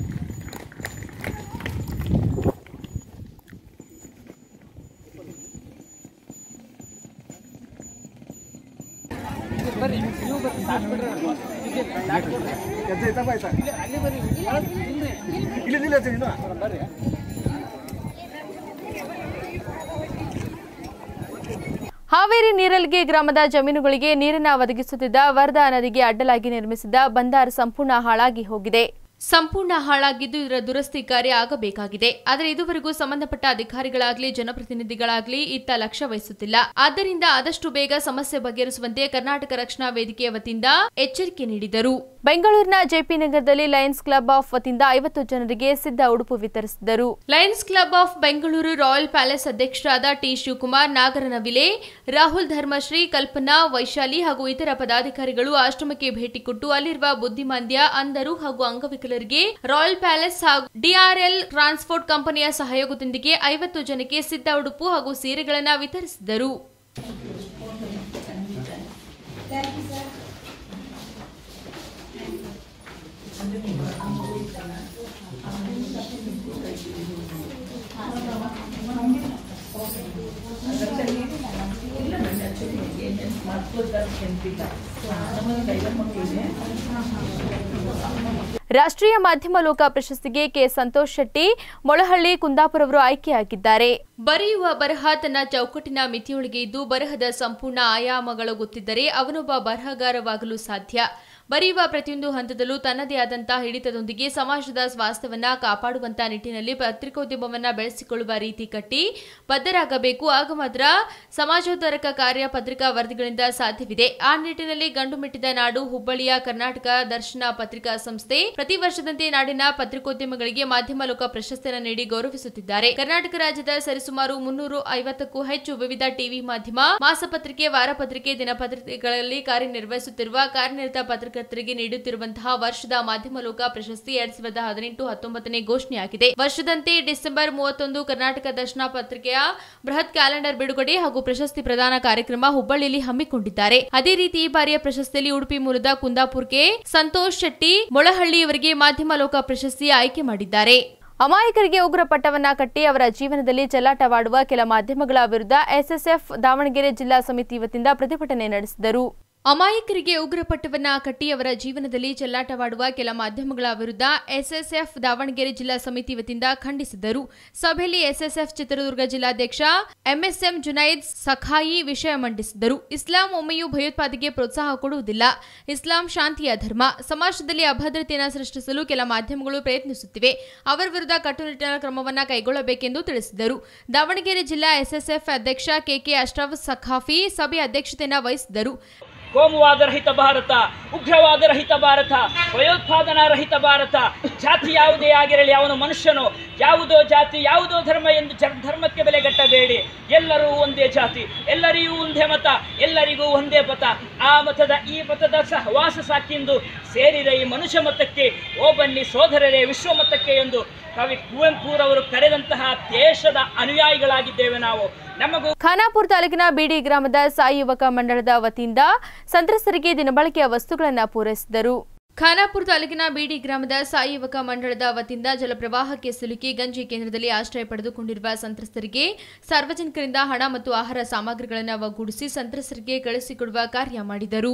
ಹಾವೇರಿ ನೀರಲ್ಗೆ ಗ್ರಾಮದ ಜಮೀನುಗಳಿಗೆ ನೀರನ್ನ ಒದಗಿಸುತ್ತಿದ್ದ ವರದಾ ನದಿಗೆ ಅಡ್ಡಲಾಗಿ ನಿರ್ಮಿಸಿದ್ದ ಬಂದಾರ್ ಸಂಪೂರ್ಣ ಹಾಳಾಗಿ ಹೋಗಿದೆ ಸಂಪೂರ್ಣ ಹಾಳಾಗಿದ್ದು ಇದರ ದುರಸ್ತಿ ಕಾರ್ಯ ಆಗಬೇಕಾಗಿದೆ ಆದರೆ ಇದುವರೆಗೂ ಸಂಬಂಧಪಟ್ಟ ಅಧಿಕಾರಿಗಳಾಗ್ಲಿ ಜನಪ್ರತಿನಿಧಿಗಳಾಗ್ಲಿ ಇತ್ತ ಲಕ್ಷ್ಯ ವಹಿಸುತ್ತಿಲ್ಲ ಆದ್ದರಿಂದ ಆದಷ್ಟು ಬೇಗ ಸಮಸ್ಯೆ ಬಗೆಹರಿಸುವಂತೆ ಕರ್ನಾಟಕ ರಕ್ಷಣಾ ವೇದಿಕೆಯ ವತಿಯಿಂದ ಎಚ್ಚರಿಕೆ ನೀಡಿದರು ಬೆಂಗಳೂರಿನ ಜೆಪಿ ನಗರದಲ್ಲಿ ಲಯನ್ಸ್ ಕ್ಲಬ್ ಆಫ್ ವತಿಯಿಂದ ಐವತ್ತು ಜನರಿಗೆ ಸಿದ್ಧ ಉಡುಪು ವಿತರಿಸಿದರು Lions Club of Bengaluru Royal Palace ಅಧ್ಯಕ್ಷರಾದ ಟಿ ಶಿವಕುಮಾರ್ ನಾಗರನವಿಲೆ ರಾಹುಲ್ ಧರ್ಮಶ್ರೀ ಕಲ್ಪನಾ ವೈಶಾಲಿ ಹಾಗೂ ಇತರ ಪದಾಧಿಕಾರಿಗಳು ಆಶ್ರಮಕ್ಕೆ ಭೇಟಿ ಕೊಟ್ಟು ಅಲ್ಲಿರುವ ಬುದ್ಧಿಮಾಂದ್ಯ ಅಂಧರು ಹಾಗೂ ಅಂಗವಿಕಲರಿಗೆ ರಾಯಲ್ ಪ್ಯಾಲೇಸ್ ಹಾಗೂ ಡಿಆರ್ಎಲ್ ಟ್ರಾನ್ಸ್ಪೋರ್ಟ್ ಕಂಪನಿಯ ಸಹಯೋಗದೊಂದಿಗೆ ಐವತ್ತು ಜನಕ್ಕೆ ಸಿದ್ಧ ಉಡುಪು ಹಾಗೂ ಸೀರೆಗಳನ್ನು ವಿತರಿಸಿದರು ರಾಷ್ಟ್ರೀಯ ಮಾಧ್ಯಮ ಲೋಕ ಪ್ರಶಸ್ತಿಗೆ ಕೆ ಸಂತೋಷ್ ಶೆಟ್ಟಿ ಮೊಳಹಳ್ಳಿ ಕುಂದಾಪುರ ಅವರು ಆಯ್ಕೆಯಾಗಿದ್ದಾರೆ ಬರೆಯುವ ಬರಹ ತನ್ನ ಚೌಕಟ್ಟಿನ ಮಿತಿಯೊಳಗೆ ಇದ್ದು ಬರಹದ ಸಂಪೂರ್ಣ ಆಯಾಮಗಳು ಗೊತ್ತಿದ್ದರೆ ಅವನೊಬ್ಬ ಬರಹಗಾರವಾಗಲು ಸಾಧ್ಯ ಬರೆಯುವ ಪ್ರತಿಯೊಂದು ಹಂತದಲ್ಲೂ ತನ್ನದೇ ಆದಂತಹ ಹಿಡಿತದೊಂದಿಗೆ ಸಮಾಜದ ಸ್ವಾಸ್ಥ್ಯವನ್ನ ಕಾಪಾಡುವಂತಹ ನಿಟ್ಟಿನಲ್ಲಿ ಪತ್ರಿಕೋದ್ಯಮವನ್ನ ಬೆಳೆಸಿಕೊಳ್ಳುವ ರೀತಿ ಕಟ್ಟಿ ಬದ್ಧರಾಗಬೇಕು ಆಗ ಮಾತ್ರ ಸಮಾಜೋದ್ಧಾರಕ ಕಾರ್ಯ ಪತ್ರಿಕಾ ವರದಿಗಳಿಂದ ಸಾಧ್ಯವಿದೆ ಆ ನಿಟ್ಟಿನಲ್ಲಿ ಗಂಡು ಮೆಟ್ಟಿದ ನಾಡು ಹುಬ್ಬಳ್ಳಿಯ ಕರ್ನಾಟಕ ದರ್ಶನ ಪತ್ರಿಕಾ ಸಂಸ್ಥೆ ಪ್ರತಿ ವರ್ಷದಂತೆ ನಾಡಿನ ಪತ್ರಿಕೋದ್ಯಮಗಳಿಗೆ ಮಾಧ್ಯಮ ಲೋಕ ಪ್ರಶಸ್ತಿಯನ್ನು ನೀಡಿ ಗೌರವಿಸುತ್ತಿದ್ದಾರೆ ಕರ್ನಾಟಕ ರಾಜ್ಯದ ಸರಿಸುಮಾರು ಮುನ್ನೂರು ಐವತ್ತಕ್ಕೂ ಹೆಚ್ಚು ವಿವಿಧ ಟಿವಿ ಮಾಧ್ಯಮ ಮಾಸಪತ್ರಿಕೆ ವಾರಪತ್ರಿಕೆ ದಿನಪತ್ರಿಕೆಗಳಲ್ಲಿ ಕಾರ್ಯನಿರ್ವಹಿಸುತ್ತಿರುವ ಕಾರ್ಯನಿರತ ಪತ್ರಕರ್ತರಿಗೆ ನೀಡುತ್ತಿರುವಂತಹ ವರ್ಷದ ಮಾಧ್ಯಮ ಲೋಕ ಪ್ರಶಸ್ತಿ ಎರಡ್ ಸಾವಿರದ ಹದಿನೆಂಟು ಹತ್ತೊಂಬತ್ತನೇ ಘೋಷಣೆಯಾಗಿದೆ ವರ್ಷದಂತೆ ಡಿಸೆಂಬರ್ ಮೂವತ್ತೊಂದು ಕರ್ನಾಟಕ ದರ್ಶನ ಪತ್ರಿಕೆಯ ಬೃಹತ್ ಕ್ಯಾಲೆಂಡರ್ ಬಿಡುಗಡೆ ಹಾಗೂ ಪ್ರಶಸ್ತಿ ಪ್ರದಾನ ಕಾರ್ಯಕ್ರಮ ಹುಬ್ಬಳ್ಳಿಯಲ್ಲಿ ಹಮ್ಮಿಕೊಂಡಿದ್ದಾರೆ ಅದೇ ರೀತಿ ಈ ಬಾರಿಯ ಪ್ರಶಸ್ತಿಯಲ್ಲಿ ಉಡುಪಿ ಮೂಲದ ಕುಂದಾಪುರ್ಗೆ ಸಂತೋಷ್ ಶೆಟ್ಟಿ ಮೊಳಹಳ್ಳಿಯವರಿಗೆ ಮಾಧ್ಯಮ ಲೋಕ ಪ್ರಶಸ್ತಿ ಆಯ್ಕೆ ಮಾಡಿದ್ದಾರೆ ಅಮಾಯಕರಿಗೆ ಉಗ್ರ ಪಟ್ಟವನ್ನ ಕಟ್ಟಿ ಅವರ ಜೀವನದಲ್ಲಿ ಚೆಲ್ಲಾಟವಾಡುವ ಕೆಲ ಮಾಧ್ಯಮಗಳ ವಿರುದ್ಧ ಎಸ್ಎಸ್ಎಫ್ ದಾವಣಗೆರೆ ಜಿಲ್ಲಾ ಸಮಿತಿ ವತಿಯಿಂದ ಪ್ರತಿಭಟನೆ ನಡೆಸಿದರು ಅಮಾಯಕರಿಗೆ ಉಗ್ರ ಪಟ್ಟವನ್ನ ಕಟ್ಟಿ ಅವರ ಜೀವನದಲ್ಲಿ ಚೆಲ್ಲಾಟವಾಡುವ ಕೆಲ ಮಾಧ್ಯಮಗಳ ವಿರುದ್ಧ ಎಸ್ಎಸ್ಎಫ್ ದಾವಣಗೆರೆ ಜಿಲ್ಲಾ ಸಮಿತಿ ವತಿಯಿಂದ ಖಂಡಿಸಿದರು ಸಭೆಯಲ್ಲಿ ಎಸ್ಎಸ್ಎಫ್ ಚಿತ್ರದುರ್ಗ ಜಿಲ್ಲಾಧ್ಯಕ್ಷ ಎಂಎಸ್ಎಂ ಜುನೈದ್ ಸಖಾಯಿ ವಿಷಯ ಮಂಡಿಸಿದರು ಇಸ್ಲಾಂ ಒಮ್ಮೆಯೂ ಭಯೋತ್ಪಾದನೆಗೆ ಪ್ರೋತ್ಸಾಹ ಕೊಡುವುದಿಲ್ಲ ಇಸ್ಲಾಂ ಶಾಂತಿಯ ಧರ್ಮ ಸಮಾಜದಲ್ಲಿ ಅಭದ್ರತೆಯನ್ನು ಸೃಷ್ಟಿಸಲು ಕೆಲ ಮಾಧ್ಯಮಗಳು ಪ್ರಯತ್ನಿಸುತ್ತಿವೆ ಅವರ ವಿರುದ್ಧ ಕಟ್ಟುನಿಟ್ಟಿನ ಕ್ರಮವನ್ನು ಕೈಗೊಳ್ಳಬೇಕೆಂದು ತಿಳಿಸಿದರು ದಾವಣಗೆರೆ ಜಿಲ್ಲಾ ಎಸ್ಎಸ್ಎಫ್ ಅಧ್ಯಕ್ಷ ಕೆಕೆ ಅಶ್ರಫ್ ಸಖಾಫಿ ಸಭೆ ಅಧ್ಯಕ್ಷತೆಯನ್ನು ವಹಿಸಿದರು ಕೋಮುವಾದ ರಹಿತ ಭಾರತ ಉಗ್ರವಾದ ರಹಿತ ಭಾರತ ಭಯೋತ್ಪಾದನಾ ರಹಿತ ಭಾರತ ಜಾತಿ ಯಾವುದೇ ಆಗಿರಲಿ ಅವನು ಮನುಷ್ಯನು ಯಾವುದೋ ಜಾತಿ ಯಾವುದೋ ಧರ್ಮ ಎಂದು ಜ ಧರ್ಮಕ್ಕೆ ಬೆಲೆಗಟ್ಟಬೇಡಿ ಎಲ್ಲರೂ ಒಂದೇ ಜಾತಿ ಎಲ್ಲರಿಗೂ ಒಂದೇ ಮತ ಎಲ್ಲರಿಗೂ ಒಂದೇ ಪಥ ಆ ಮತದ ಈ ಮತದ ಸಹವಾಸ ಸಾಕಿಂದು ಸೇರಿದ ಈ ಮನುಷ್ಯ ಮತಕ್ಕೆ ಓ ಬನ್ನಿ ಸೋದರರೇ ವಿಶ್ವ ಮತಕ್ಕೆ ಎಂದು ಕವಿ ಕುವೆಂಪುರವರು ಕರೆದಂತಹ ದೇಶದ ಅನುಯಾಯಿಗಳಾಗಿದ್ದೇವೆ ನಾವು ನಮಗೂ ಖಾನಾಪುರ ತಾಲೂಕಿನ ಬಿಡಿ ಗ್ರಾಮದ ಸಾಯಿ ಯುವಕ ಮಂಡಳದ ವತಿಯಿಂದ ಸಂತ್ರಸ್ತರಿಗೆ ದಿನಬಳಕೆಯ ವಸ್ತುಗಳನ್ನು ಪೂರೈಸಿದರು ಖಾನಾಪುರ ತಾಲೂಕಿನ ಬಿಡಿ ಗ್ರಾಮದ ಸಾಯಿ ಯುವಕ ಮಂಡಳದ ವತಿಯಿಂದ ಜಲಪ್ರವಾಹಕ್ಕೆ ಸಿಲುಕಿ ಗಂಜಿ ಕೇಂದ್ರದಲ್ಲಿ ಆಶ್ರಯ ಪಡೆದುಕೊಂಡಿರುವ ಸಂತ್ರಸ್ತರಿಗೆ ಸಾರ್ವಜನಿಕರಿಂದ ಹಣ ಮತ್ತು ಆಹಾರ ಸಾಮಗ್ರಿಗಳನ್ನು ಒಗ್ಗೂಡಿಸಿ ಸಂತ್ರಸ್ತರಿಗೆ ಕಳಿಸಿಕೊಡುವ ಕಾರ್ಯ ಮಾಡಿದರು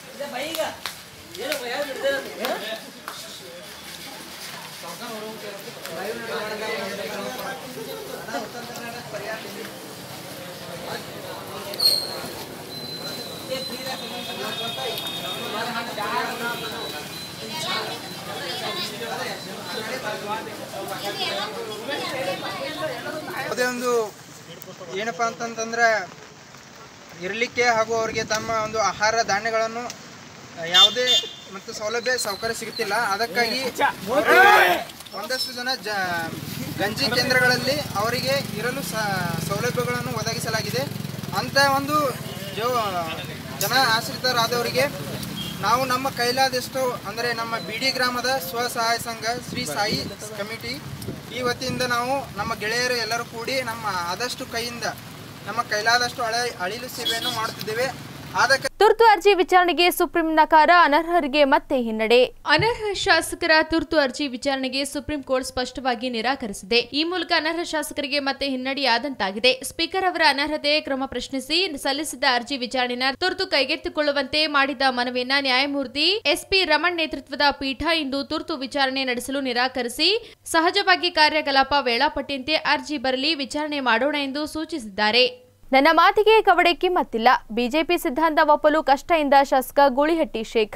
ಯಾವುದೇ ಒಂದು ಏನಪ್ಪ ಅಂತಂತಂದ್ರೆ ಇರಲಿಕ್ಕೆ ಹಾಗೂ ಅವರಿಗೆ ತಮ್ಮ ಒಂದು ಆಹಾರ ಧಾನ್ಯಗಳನ್ನು ಯಾವುದೇ ಮತ್ತು ಸೌಲಭ್ಯ ಸೌಕರ್ಯ ಸಿಗುತ್ತಿಲ್ಲ ಅದಕ್ಕಾಗಿ ಅವರಿಗೆ ಒಂದಷ್ಟು ಜನ ಜ ಗಂಜಿ ಕೇಂದ್ರಗಳಲ್ಲಿ ಅವರಿಗೆ ಇರಲು ಸ ಸೌಲಭ್ಯಗಳನ್ನು ಒದಗಿಸಲಾಗಿದೆ ಅಂಥ ಒಂದು ಜೋ ಜನ ಆಶ್ರಿತರಾದವರಿಗೆ ನಾವು ನಮ್ಮ ಕೈಲಾದಷ್ಟು ಅಂದರೆ ನಮ್ಮ ಬಿಡಿ ಗ್ರಾಮದ ಸ್ವಸಹಾಯ ಸಂಘ ಶ್ರೀ ಸಾಯಿ ಕಮಿಟಿ ಈ ವತಿಯಿಂದ ನಾವು ನಮ್ಮ ಗೆಳೆಯರು ಎಲ್ಲರೂ ಕೂಡಿ ನಮ್ಮ ಆದಷ್ಟು ಕೈಯಿಂದ ನಮ್ಮ ಕೈಲಾದಷ್ಟು ಅಳೆ ಅಳಿಲು ಸೇವೆಯನ್ನು ಮಾಡುತ್ತಿದ್ದೇವೆ ಆದ ತುರ್ತು ಅರ್ಜಿ ವಿಚಾರಣೆಗೆ ಸುಪ್ರೀಂ ನಕಾರ ಅನರ್ಹರಿಗೆ ಮತ್ತೆ ಹಿನ್ನಡೆ ಅನರ್ಹ ಶಾಸಕರ ತುರ್ತು ಅರ್ಜಿ ವಿಚಾರಣೆಗೆ ಸುಪ್ರೀಂ ಕೋರ್ಟ್ ಸ್ಪಷ್ಟವಾಗಿ ನಿರಾಕರಿಸಿದೆ ಈ ಮೂಲಕ ಅನರ್ಹ ಶಾಸಕರಿಗೆ ಮತ್ತೆ ಹಿನ್ನಡೆಯಾದಂತಾಗಿದೆ ಸ್ಪೀಕರ್ ಅವರ ಅನರ್ಹತೆ ಕ್ರಮ ಪ್ರಶ್ನಿಸಿ ಸಲ್ಲಿಸಿದ ಅರ್ಜಿ ವಿಚಾರಣೆನ ತುರ್ತು ಕೈಗೆತ್ತಿಕೊಳ್ಳುವಂತೆ ಮಾಡಿದ ಮನವಿಯನ್ನ ನ್ಯಾಯಮೂರ್ತಿ ಎಸ್ಪಿ ರಮಣ್ ನೇತೃತ್ವದ ಪೀಠ ಇಂದು ತುರ್ತು ವಿಚಾರಣೆ ನಡೆಸಲು ನಿರಾಕರಿಸಿ ಸಹಜವಾಗಿ ಕಾರ್ಯಕಲಾಪ ವೇಳಾಪಟ್ಟಿಯಂತೆ ಅರ್ಜಿ ಬರಲಿ ವಿಚಾರಣೆ ಮಾಡೋಣ ಎಂದು ಸೂಚಿಸಿದ್ದಾರೆ ನನ್ನ ಮಾತಿಗೆ ಕವಡೆ ಕಿಮ್ಮತ್ತಿಲ್ಲ ಬಿಜೆಪಿ ಸಿದ್ಧಾಂತ ಒಪ್ಪಲು ಕಷ್ಟ ಎಂದ ಶಾಸಕ ಗೂಳಿಹಟ್ಟಿ ಶೇಖರ್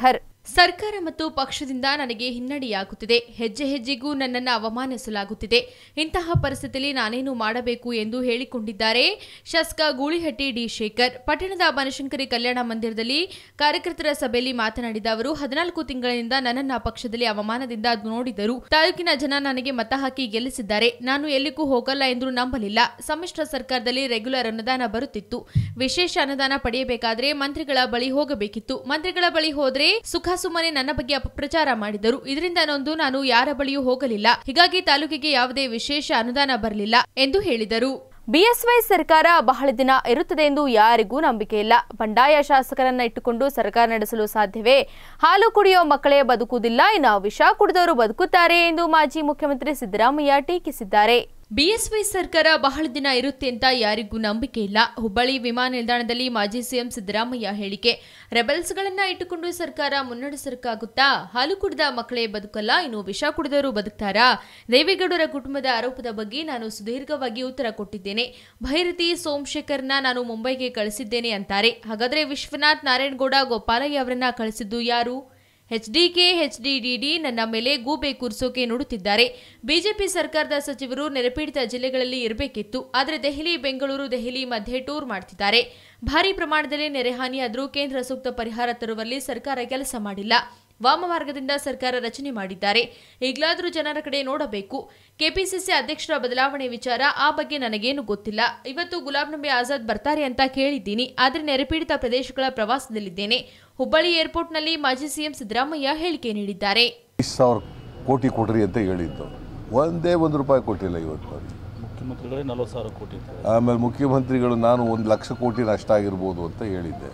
ಸರ್ಕಾರ ಮತ್ತು ಪಕ್ಷದಿಂದ ನನಗೆ ಹಿನ್ನಡೆಯಾಗುತ್ತಿದೆ ಹೆಜ್ಜೆ ಹೆಜ್ಜೆಗೂ ನನ್ನನ್ನು ಅವಮಾನಿಸಲಾಗುತ್ತಿದೆ ಇಂತಹ ಪರಿಸ್ಥಿತಿಯಲ್ಲಿ ನಾನೇನು ಮಾಡಬೇಕು ಎಂದು ಹೇಳಿಕೊಂಡಿದ್ದಾರೆ ಶಾಸಕ ಗೂಳಿಹಟ್ಟಿ ಡಿ ಶೇಖರ್ ಪಟ್ಟಣದ ಬನಶಂಕರಿ ಕಲ್ಯಾಣ ಮಂದಿರದಲ್ಲಿ ಕಾರ್ಯಕರ್ತರ ಸಭೆಯಲ್ಲಿ ಮಾತನಾಡಿದ ಅವರು ಹದಿನಾಲ್ಕು ತಿಂಗಳಿನಿಂದ ನನ್ನನ್ನ ಪಕ್ಷದಲ್ಲಿ ಅವಮಾನದಿಂದ ನೋಡಿದರು ತಾಲೂಕಿನ ಜನ ನನಗೆ ಮತ ಹಾಕಿ ಗೆಲ್ಲಿಸಿದ್ದಾರೆ ನಾನು ಎಲ್ಲಿಗೂ ಹೋಗಲ್ಲ ಎಂದು ನಂಬಲಿಲ್ಲ ಸಮ್ಮಿಶ್ರ ಸರ್ಕಾರದಲ್ಲಿ ರೆಗ್ಯುಲರ್ ಅನುದಾನ ಬರುತ್ತಿತ್ತು ವಿಶೇಷ ಅನುದಾನ ಪಡೆಯಬೇಕಾದ್ರೆ ಮಂತ್ರಿಗಳ ಬಳಿ ಹೋಗಬೇಕಿತ್ತು ಮಂತ್ರಿಗಳ ಬಳಿ ಹೋದ್ರೆ ಸುಖ ಸುಮ್ಮನೆ ನನ್ನ ಬಗ್ಗೆ ಅಪಪ್ರಚಾರ ಮಾಡಿದರು ಇದರಿಂದ ನೊಂದು ನಾನು ಯಾರ ಬಳಿಯೂ ಹೋಗಲಿಲ್ಲ ಹೀಗಾಗಿ ತಾಲೂಕಿಗೆ ಯಾವುದೇ ವಿಶೇಷ ಅನುದಾನ ಬರಲಿಲ್ಲ ಎಂದು ಹೇಳಿದರು ಬಿಎಸ್ವೈ ಸರ್ಕಾರ ಬಹಳ ದಿನ ಇರುತ್ತದೆ ಎಂದು ಯಾರಿಗೂ ನಂಬಿಕೆ ಇಲ್ಲ ಬಂಡಾಯ ಶಾಸಕರನ್ನ ಇಟ್ಟುಕೊಂಡು ಸರ್ಕಾರ ನಡೆಸಲು ಸಾಧ್ಯವೇ ಹಾಲು ಕುಡಿಯೋ ಮಕ್ಕಳೇ ಬದುಕುವುದಿಲ್ಲ ಇನ್ನು ವಿಷ ಕುಡಿದವರು ಬದುಕುತ್ತಾರೆ ಎಂದು ಮಾಜಿ ಮುಖ್ಯಮಂತ್ರಿ ಸಿದ್ದರಾಮಯ್ಯ ಟೀಕಿಸಿದ್ದಾರೆ ಬಿಎಸ್ವೈ ಸರ್ಕಾರ ಬಹಳ ದಿನ ಇರುತ್ತೆ ಅಂತ ಯಾರಿಗೂ ನಂಬಿಕೆ ಇಲ್ಲ ಹುಬ್ಬಳ್ಳಿ ವಿಮಾನ ನಿಲ್ದಾಣದಲ್ಲಿ ಮಾಜಿ ಸಿಎಂ ಸಿದ್ದರಾಮಯ್ಯ ಹೇಳಿಕೆ ರೆಬಲ್ಸ್ಗಳನ್ನ ಇಟ್ಟುಕೊಂಡು ಸರ್ಕಾರ ಮುನ್ನಡೆಸಕ್ಕಾಗುತ್ತಾ ಹಾಲು ಕುಡಿದ ಮಕ್ಕಳೇ ಬದುಕಲ್ಲ ಇನ್ನು ವಿಷ ಕುಡಿದವರು ಬದುಕ್ತಾರಾ ದೇವೇಗೌಡರ ಕುಟುಂಬದ ಆರೋಪದ ಬಗ್ಗೆ ನಾನು ಸುದೀರ್ಘವಾಗಿ ಉತ್ತರ ಕೊಟ್ಟಿದ್ದೇನೆ ಭೈರತಿ ಸೋಮಶೇಖರ್ನ ನಾನು ಮುಂಬೈಗೆ ಕಳಿಸಿದ್ದೇನೆ ಅಂತಾರೆ ಹಾಗಾದ್ರೆ ವಿಶ್ವನಾಥ್ ನಾರಾಯಣಗೌಡ ಗೋಪಾಲಯ್ಯ ಅವರನ್ನ ಕಳಿಸಿದ್ದು ಯಾರು ಎಚ್ಡಿಕೆ ಎಚ್ಡಿಡಿಡಿ ನನ್ನ ಮೇಲೆ ಗೂಬೆ ಕೂರಿಸೋಕೆ ನೋಡುತ್ತಿದ್ದಾರೆ ಬಿಜೆಪಿ ಸರ್ಕಾರದ ಸಚಿವರು ನೆರೆಪೀಡಿತ ಜಿಲ್ಲೆಗಳಲ್ಲಿ ಇರಬೇಕಿತ್ತು ಆದರೆ ದೆಹಲಿ ಬೆಂಗಳೂರು ದೆಹಲಿ ಮಧ್ಯೆ ಟೂರ್ ಮಾಡ್ತಿದ್ದಾರೆ ಭಾರಿ ಪ್ರಮಾಣದಲ್ಲಿ ನೆರೆಹಾನಿಯಾದರೂ ಕೇಂದ್ರ ಸೂಕ್ತ ಪರಿಹಾರ ತರುವಲ್ಲಿ ಸರ್ಕಾರ ಕೆಲಸ ಮಾಡಿಲ್ಲ ವಾಮಮಾರ್ಗದಿಂದ ಸರ್ಕಾರ ರಚನೆ ಮಾಡಿದ್ದಾರೆ ಈಗಲಾದರೂ ಜನರ ಕಡೆ ನೋಡಬೇಕು ಕೆಪಿಸಿಸಿ ಅಧ್ಯಕ್ಷರ ಬದಲಾವಣೆ ವಿಚಾರ ಆ ಬಗ್ಗೆ ನನಗೇನು ಗೊತ್ತಿಲ್ಲ ಇವತ್ತು ಗುಲಾಂ ನಬಿ ಆಜಾದ್ ಬರ್ತಾರೆ ಅಂತ ಕೇಳಿದ್ದೀನಿ ಆದರೆ ನೆರೆಪೀಡಿತ ಪ್ರದೇಶಗಳ ಪ್ರವಾಸದಲ್ಲಿದ್ದೇನೆ ಹುಬ್ಬಳ್ಳಿ ಏರ್ಪೋರ್ಟ್ನಲ್ಲಿ ಮಾಜಿ ಸಿಎಂ ಸಿದ್ದರಾಮಯ್ಯ ಹೇಳಿಕೆ ನೀಡಿದ್ದಾರೆ ಐದು ಸಾವಿರ ಕೋಟಿ ಕೊಡ್ರಿ ಅಂತ ಹೇಳಿದ್ದು ಒಂದೇ ಒಂದು ರೂಪಾಯಿ ಕೊಟ್ಟಿಲ್ಲ ಇವತ್ತು ಮುಖ್ಯಮಂತ್ರಿಗಳೇ ನಲವತ್ತು ಸಾವಿರ ಕೋಟಿ ಆಮೇಲೆ ಮುಖ್ಯಮಂತ್ರಿಗಳು ನಾನು ಒಂದು ಲಕ್ಷ ಕೋಟಿ ನಷ್ಟ ಆಗಿರ್ಬೋದು ಅಂತ ಹೇಳಿದ್ದೆ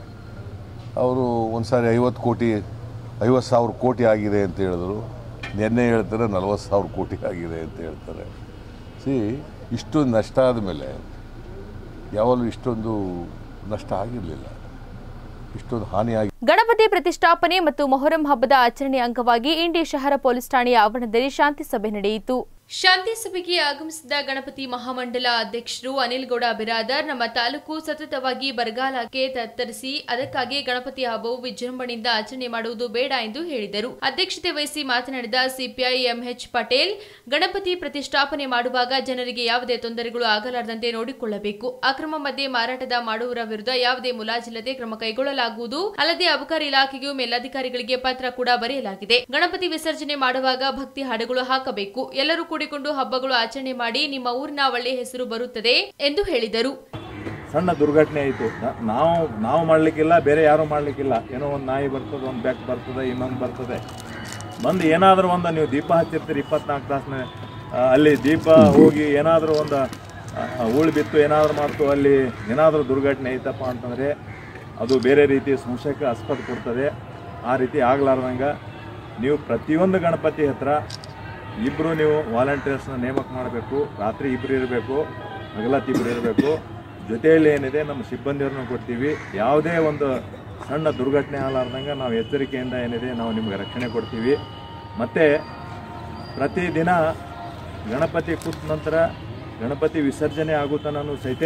ಅವರು ಒಂದು ಸಾರಿ ಐವತ್ತು ಕೋಟಿ ಐವತ್ತು ಸಾವಿರ ಕೋಟಿ ಆಗಿದೆ ಅಂತ ಹೇಳಿದ್ರು ನಿನ್ನೆ ಹೇಳ್ತಾರೆ ನಲ್ವತ್ತು ಸಾವಿರ ಕೋಟಿ ಆಗಿದೆ ಅಂತ ಹೇಳ್ತಾರೆ ಸಿ ಇಷ್ಟೊಂದು ನಷ್ಟ ಆದಮೇಲೆ ಯಾವಾಗಲೂ ಇಷ್ಟೊಂದು ನಷ್ಟ ಆಗಿರಲಿಲ್ಲ ಇಷ್ಟೊಂದು ಹಾನಿ ಆಗಿ ಗಣಪತಿ ಪ್ರತಿಷ್ಠಾಪನೆ ಮತ್ತು ಮೊಹರಂ ಹಬ್ಬದ ಆಚರಣೆ ಅಂಗವಾಗಿ ಇಂಡಿ ಶಹರ ಪೊಲೀಸ್ ಠಾಣೆಯ ಆವರಣದಲ್ಲಿ ಶಾಂತಿ ಸಭೆ ನಡೆಯಿತು ಶಾಂತಿ ಸಭೆಗೆ ಆಗಮಿಸಿದ ಗಣಪತಿ ಮಹಾಮಂಡಲ ಅಧ್ಯಕ್ಷರು ಅನಿಲ್ ಗೌಡ ಬಿರಾದರ್ ನಮ್ಮ ತಾಲೂಕು ಸತತವಾಗಿ ಬರಗಾಲಕ್ಕೆ ತತ್ತರಿಸಿ ಅದಕ್ಕಾಗಿ ಗಣಪತಿ ಹಬ್ಬವು ವಿಜೃಂಭಣೆಯಿಂದ ಆಚರಣೆ ಮಾಡುವುದು ಬೇಡ ಎಂದು ಹೇಳಿದರು ಅಧ್ಯಕ್ಷತೆ ವಹಿಸಿ ಮಾತನಾಡಿದ ಸಿಪಿಐ ಎಂಎಚ್ ಪಟೇಲ್ ಗಣಪತಿ ಪ್ರತಿಷ್ಠಾಪನೆ ಮಾಡುವಾಗ ಜನರಿಗೆ ಯಾವುದೇ ತೊಂದರೆಗಳು ಆಗಲಾರದಂತೆ ನೋಡಿಕೊಳ್ಳಬೇಕು ಅಕ್ರಮ ಮಧ್ಯೆ ಮಾರಾಟದ ಮಾಡುವವರ ವಿರುದ್ಧ ಯಾವುದೇ ಮುಲಾಜಿಲ್ಲದೆ ಕ್ರಮ ಕೈಗೊಳ್ಳಲಾಗುವುದು ಅಲ್ಲದೆ ಅಬಕಾರಿ ಇಲಾಖೆಗೂ ಮೇಲಧಿಕಾರಿಗಳಿಗೆ ಪತ್ರ ಕೂಡ ಬರೆಯಲಾಗಿದೆ ಗಣಪತಿ ವಿಸರ್ಜನೆ ಮಾಡುವಾಗ ಭಕ್ತಿ ಹಾಡುಗಳು ಹಾಕಬೇಕು ಎಲ್ಲರೂ ಕೂಡಿಕೊಂಡು ಹಬ್ಬಗಳು ಆಚರಣೆ ಮಾಡಿ ನಿಮ್ಮ ಊರಿನ ಒಳ್ಳೆಯ ಹೆಸರು ಬರುತ್ತದೆ ಎಂದು ಹೇಳಿದರು ಸಣ್ಣ ದುರ್ಘಟನೆ ಆಯಿತು ನಾವು ನಾವು ಮಾಡಲಿಕ್ಕಿಲ್ಲ ಬೇರೆ ಯಾರೂ ಮಾಡಲಿಕ್ಕಿಲ್ಲ ಏನೋ ಒಂದು ನಾಯಿ ಬರ್ತದೆ ಒಂದು ಬೆಕ್ ಬರ್ತದೆ ಇನ್ನೊಂದು ಬರ್ತದೆ ಬಂದು ಏನಾದರೂ ಒಂದು ನೀವು ದೀಪ ಹಚ್ಚಿರ್ತೀರಿ ಇಪ್ಪತ್ನಾಲ್ಕು ತಾಸನ ಅಲ್ಲಿ ದೀಪ ಹೋಗಿ ಏನಾದರೂ ಒಂದು ಉಳು ಬಿತ್ತು ಏನಾದರೂ ಮಾಡ್ತು ಅಲ್ಲಿ ಏನಾದರೂ ದುರ್ಘಟನೆ ಐತಪ್ಪ ಅಂತಂದರೆ ಅದು ಬೇರೆ ರೀತಿ ಸಂಶಯಕ್ಕೆ ಆಸ್ಪದ ಕೊಡ್ತದೆ ಆ ರೀತಿ ಆಗ್ಲಾರ್ದಂಗೆ ನೀವು ಪ್ರತಿಯೊಂದು ಗಣಪತಿ ಹತ್ರ ಇಬ್ಬರು ನೀವು ವಾಲಂಟಿಯರ್ಸ್ನ ನೇಮಕ ಮಾಡಬೇಕು ರಾತ್ರಿ ಇಬ್ಬರು ಇರಬೇಕು ಹಗಲತ್ತು ಇಬ್ಬರು ಇರಬೇಕು ಜೊತೆಯಲ್ಲಿ ಏನಿದೆ ನಮ್ಮ ಸಿಬ್ಬಂದಿಯವ್ರನ್ನ ಕೊಡ್ತೀವಿ ಯಾವುದೇ ಒಂದು ಸಣ್ಣ ದುರ್ಘಟನೆ ಆಗಲಾರ್ದಂಗೆ ನಾವು ಎಚ್ಚರಿಕೆಯಿಂದ ಏನಿದೆ ನಾವು ನಿಮಗೆ ರಕ್ಷಣೆ ಕೊಡ್ತೀವಿ ಮತ್ತು ಪ್ರತಿದಿನ ಗಣಪತಿ ಕೂತ ನಂತರ ಗಣಪತಿ ವಿಸರ್ಜನೆ ಆಗೋ ತನೂ ಸಹಿತ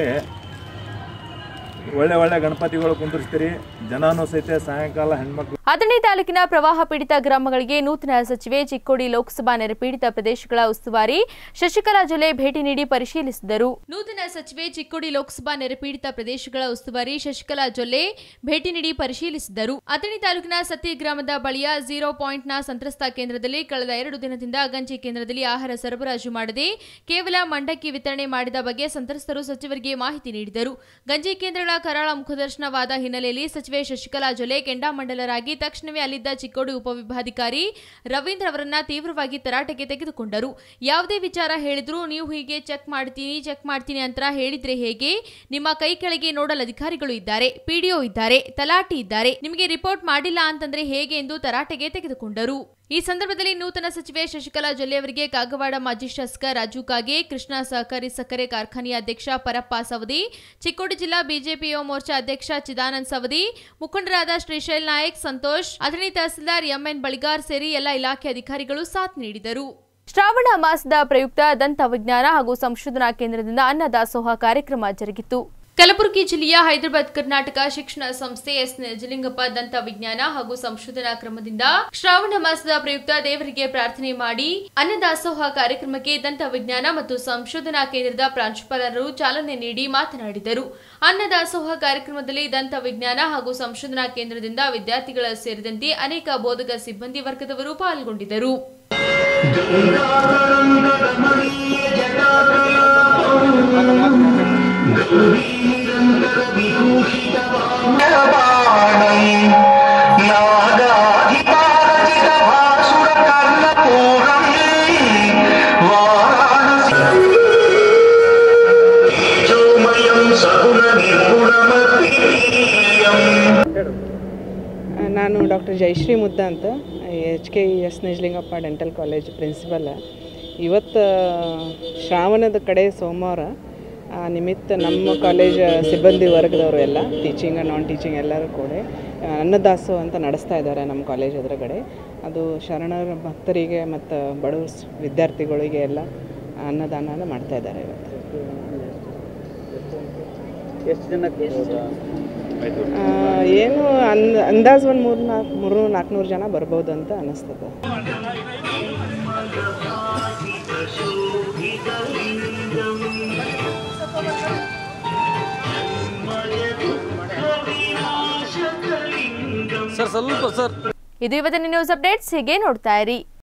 ಒಳ್ಳೆ ಒಳ್ಳೆ ಗಣಪತಿಗಳು ಕುಂದಿರ್ಸ್ತೀರಿ ಜನನೂ ಸಹಿತ ಸಾಯಂಕಾಲ ಹೆಣ್ಮಕ್ಳು ಅಥಣಿ ತಾಲೂಕಿನ ಪ್ರವಾಹ ಪೀಡಿತ ಗ್ರಾಮಗಳಿಗೆ ನೂತನ ಸಚಿವೆ ಚಿಕ್ಕೋಡಿ ಲೋಕಸಭಾ ನೆರೆಪೀಡಿತ ಪ್ರದೇಶಗಳ ಉಸ್ತುವಾರಿ ಶಶಿಕಲಾ ಜೊಲೆ ಭೇಟಿ ನೀಡಿ ಪರಿಶೀಲಿಸಿದರು ನೂತನ ಸಚಿವೆ ಚಿಕ್ಕೋಡಿ ಲೋಕಸಭಾ ನೆರೆಪೀಡಿತ ಪ್ರದೇಶಗಳ ಉಸ್ತುವಾರಿ ಶಶಿಕಲಾ ಜೊಲ್ಲೆ ಭೇಟಿ ನೀಡಿ ಪರಿಶೀಲಿಸಿದರು ಅಥಣಿ ತಾಲೂಕಿನ ಸತಿ ಗ್ರಾಮದ ಬಳಿಯ ಝೀರೋ ಪಾಯಿಂಟ್ನ ಸಂತ್ರಸ್ತ ಕೇಂದ್ರದಲ್ಲಿ ಕಳೆದ ಎರಡು ದಿನದಿಂದ ಗಂಜಿ ಕೇಂದ್ರದಲ್ಲಿ ಆಹಾರ ಸರಬರಾಜು ಮಾಡದೆ ಕೇವಲ ಮಂಡಕ್ಕಿ ವಿತರಣೆ ಮಾಡಿದ ಬಗ್ಗೆ ಸಂತ್ರಸ್ತರು ಸಚಿವರಿಗೆ ಮಾಹಿತಿ ನೀಡಿದರು ಗಂಜಿ ಕೇಂದ್ರಗಳ ಕರಾಳ ಮುಖದರ್ಶನವಾದ ಹಿನ್ನೆಲೆಯಲ್ಲಿ ಸಚಿವೆ ಶಶಿಕಲಾ ಜೊಲೆ ಕೆಂಡಾಮಂಡಲರಾಗಿ ತಕ್ಷಣವೇ ಅಲ್ಲಿದ್ದ ಚಿಕ್ಕೋಡಿ ಉಪವಿಭಾಧಿಕಾರಿ ರವೀಂದ್ರ ಅವರನ್ನ ತೀವ್ರವಾಗಿ ತರಾಟೆಗೆ ತೆಗೆದುಕೊಂಡರು ಯಾವುದೇ ವಿಚಾರ ಹೇಳಿದ್ರು ನೀವು ಹೀಗೆ ಚೆಕ್ ಮಾಡ್ತೀನಿ ಚೆಕ್ ಮಾಡ್ತೀನಿ ಅಂತ ಹೇಳಿದ್ರೆ ಹೇಗೆ ನಿಮ್ಮ ಕೈ ಕೆಳಗೆ ನೋಡಲ್ ಅಧಿಕಾರಿಗಳು ಇದ್ದಾರೆ ಪಿಡಿಒ ಇದ್ದಾರೆ ತಲಾಟಿ ಇದ್ದಾರೆ ನಿಮಗೆ ರಿಪೋರ್ಟ್ ಮಾಡಿಲ್ಲ ಅಂತಂದ್ರೆ ಹೇಗೆ ಎಂದು ತರಾಟೆಗೆ ತೆಗೆದುಕೊಂಡರು ಈ ಸಂದರ್ಭದಲ್ಲಿ ನೂತನ ಸಚಿವೆ ಶಶಿಕಲಾ ಜೊಲ್ಲೆ ಅವರಿಗೆ ಕಾಗವಾಡ ಮಾಜಿ ಶಾಸಕ ರಾಜು ಕಾಗೆ ಕೃಷ್ಣ ಸಹಕಾರಿ ಸಕ್ಕರೆ ಕಾರ್ಖಾನೆಯ ಅಧ್ಯಕ್ಷ ಪರಪ್ಪ ಸವದಿ ಚಿಕ್ಕೋಡಿ ಜಿಲ್ಲಾ ಬಿಜೆಪಿ ಯುವ ಮೋರ್ಚಾ ಅಧ್ಯಕ್ಷ ಚಿದಾನಂದ್ ಸವದಿ ಮುಖಂಡರಾದ ಶ್ರೀಶೈಲ್ ನಾಯಕ್ ಸಂತೋಷ್ ಅಥಣಿ ತಹಸೀಲ್ದಾರ್ ಎಂಎನ್ ಬಳಿಗಾರ್ ಸೇರಿ ಎಲ್ಲ ಇಲಾಖೆ ಅಧಿಕಾರಿಗಳು ಸಾಥ್ ನೀಡಿದರು ಶ್ರಾವಣ ಮಾಸದ ಪ್ರಯುಕ್ತ ದಂತ ವಿಜ್ಞಾನ ಹಾಗೂ ಸಂಶೋಧನಾ ಕೇಂದ್ರದಿಂದ ಅನ್ನದಾಸೋಹ ಕಾರ್ಯಕ್ರಮ ಜರುಗಿತು ಕಲಬುರಗಿ ಜಿಲ್ಲೆಯ ಹೈದರಾಬಾದ್ ಕರ್ನಾಟಕ ಶಿಕ್ಷಣ ಸಂಸ್ಥೆ ಎಸ್ ನಿಜಲಿಂಗಪ್ಪ ದಂತ ವಿಜ್ಞಾನ ಹಾಗೂ ಸಂಶೋಧನಾ ಕ್ರಮದಿಂದ ಶ್ರಾವಣ ಮಾಸದ ಪ್ರಯುಕ್ತ ದೇವರಿಗೆ ಪ್ರಾರ್ಥನೆ ಮಾಡಿ ಅನ್ನದಾಸೋಹ ಕಾರ್ಯಕ್ರಮಕ್ಕೆ ದಂತ ವಿಜ್ಞಾನ ಮತ್ತು ಸಂಶೋಧನಾ ಕೇಂದ್ರದ ಪ್ರಾಂಶುಪಾಲರು ಚಾಲನೆ ನೀಡಿ ಮಾತನಾಡಿದರು ಅನ್ನದಾಸೋಹ ಕಾರ್ಯಕ್ರಮದಲ್ಲಿ ದಂತ ವಿಜ್ಞಾನ ಹಾಗೂ ಸಂಶೋಧನಾ ಕೇಂದ್ರದಿಂದ ವಿದ್ಯಾರ್ಥಿಗಳ ಸೇರಿದಂತೆ ಅನೇಕ ಬೋಧಕ ಸಿಬ್ಬಂದಿ ವರ್ಗದವರು ಪಾಲ್ಗೊಂಡಿದ್ದರು ನಾನು ಡಾಕ್ಟರ್ ಜಯಶ್ರೀ ಮುದ್ದ ಅಂತ H K E S Nijalingappa dental college principal ಇವತ್ತು ಶ್ರಾವಣದ ಕಡೆ ಸೋಮವಾರ ಆ ನಿಮಿತ್ತ ನಮ್ಮ ಕಾಲೇಜ್ ಸಿಬ್ಬಂದಿ ವರ್ಗದವರು ಎಲ್ಲ ಟೀಚಿಂಗ್ ನಾನ್ ಟೀಚಿಂಗ್ ಎಲ್ಲರೂ ಕೂಡ ಅನ್ನದಾಸೋಹ ಅಂತ ನಡೆಸ್ತಾ ಇದ್ದಾರೆ ನಮ್ಮ ಕಾಲೇಜ್ ಎದುರುಗಡೆ ಅದು ಶರಣರ ಭಕ್ತರಿಗೆ ಮತ್ತು ಬಡವ ಸ್- ವಿದ್ಯಾರ್ಥಿಗಳಿಗೆ ಎಲ್ಲ ಅನ್ನದಾನ ಮಾಡ್ತಾ ಇದ್ದಾರೆ ಇವತ್ತು ಎಷ್ಟು ಜನಕ್ಕೆ ಆ, ಏನು ಅಂದ್ ಅಂದಾಜು ಒಂದು ಮೂರು ನಾಲ್ಕು ಮೂರು ನಾಲ್ಕುನೂರು ಜನ ಬರ್ಬೋದು ಅಂತ ಅನ್ನಿಸ್ತದೆ ಇದು ಇವತ್ತಿನ ನ್ಯೂಸ್ ಅಪ್ಡೇಟ್ಸ್ ಹೀಗೆ ನೋಡ್ತಾ ಇರಿ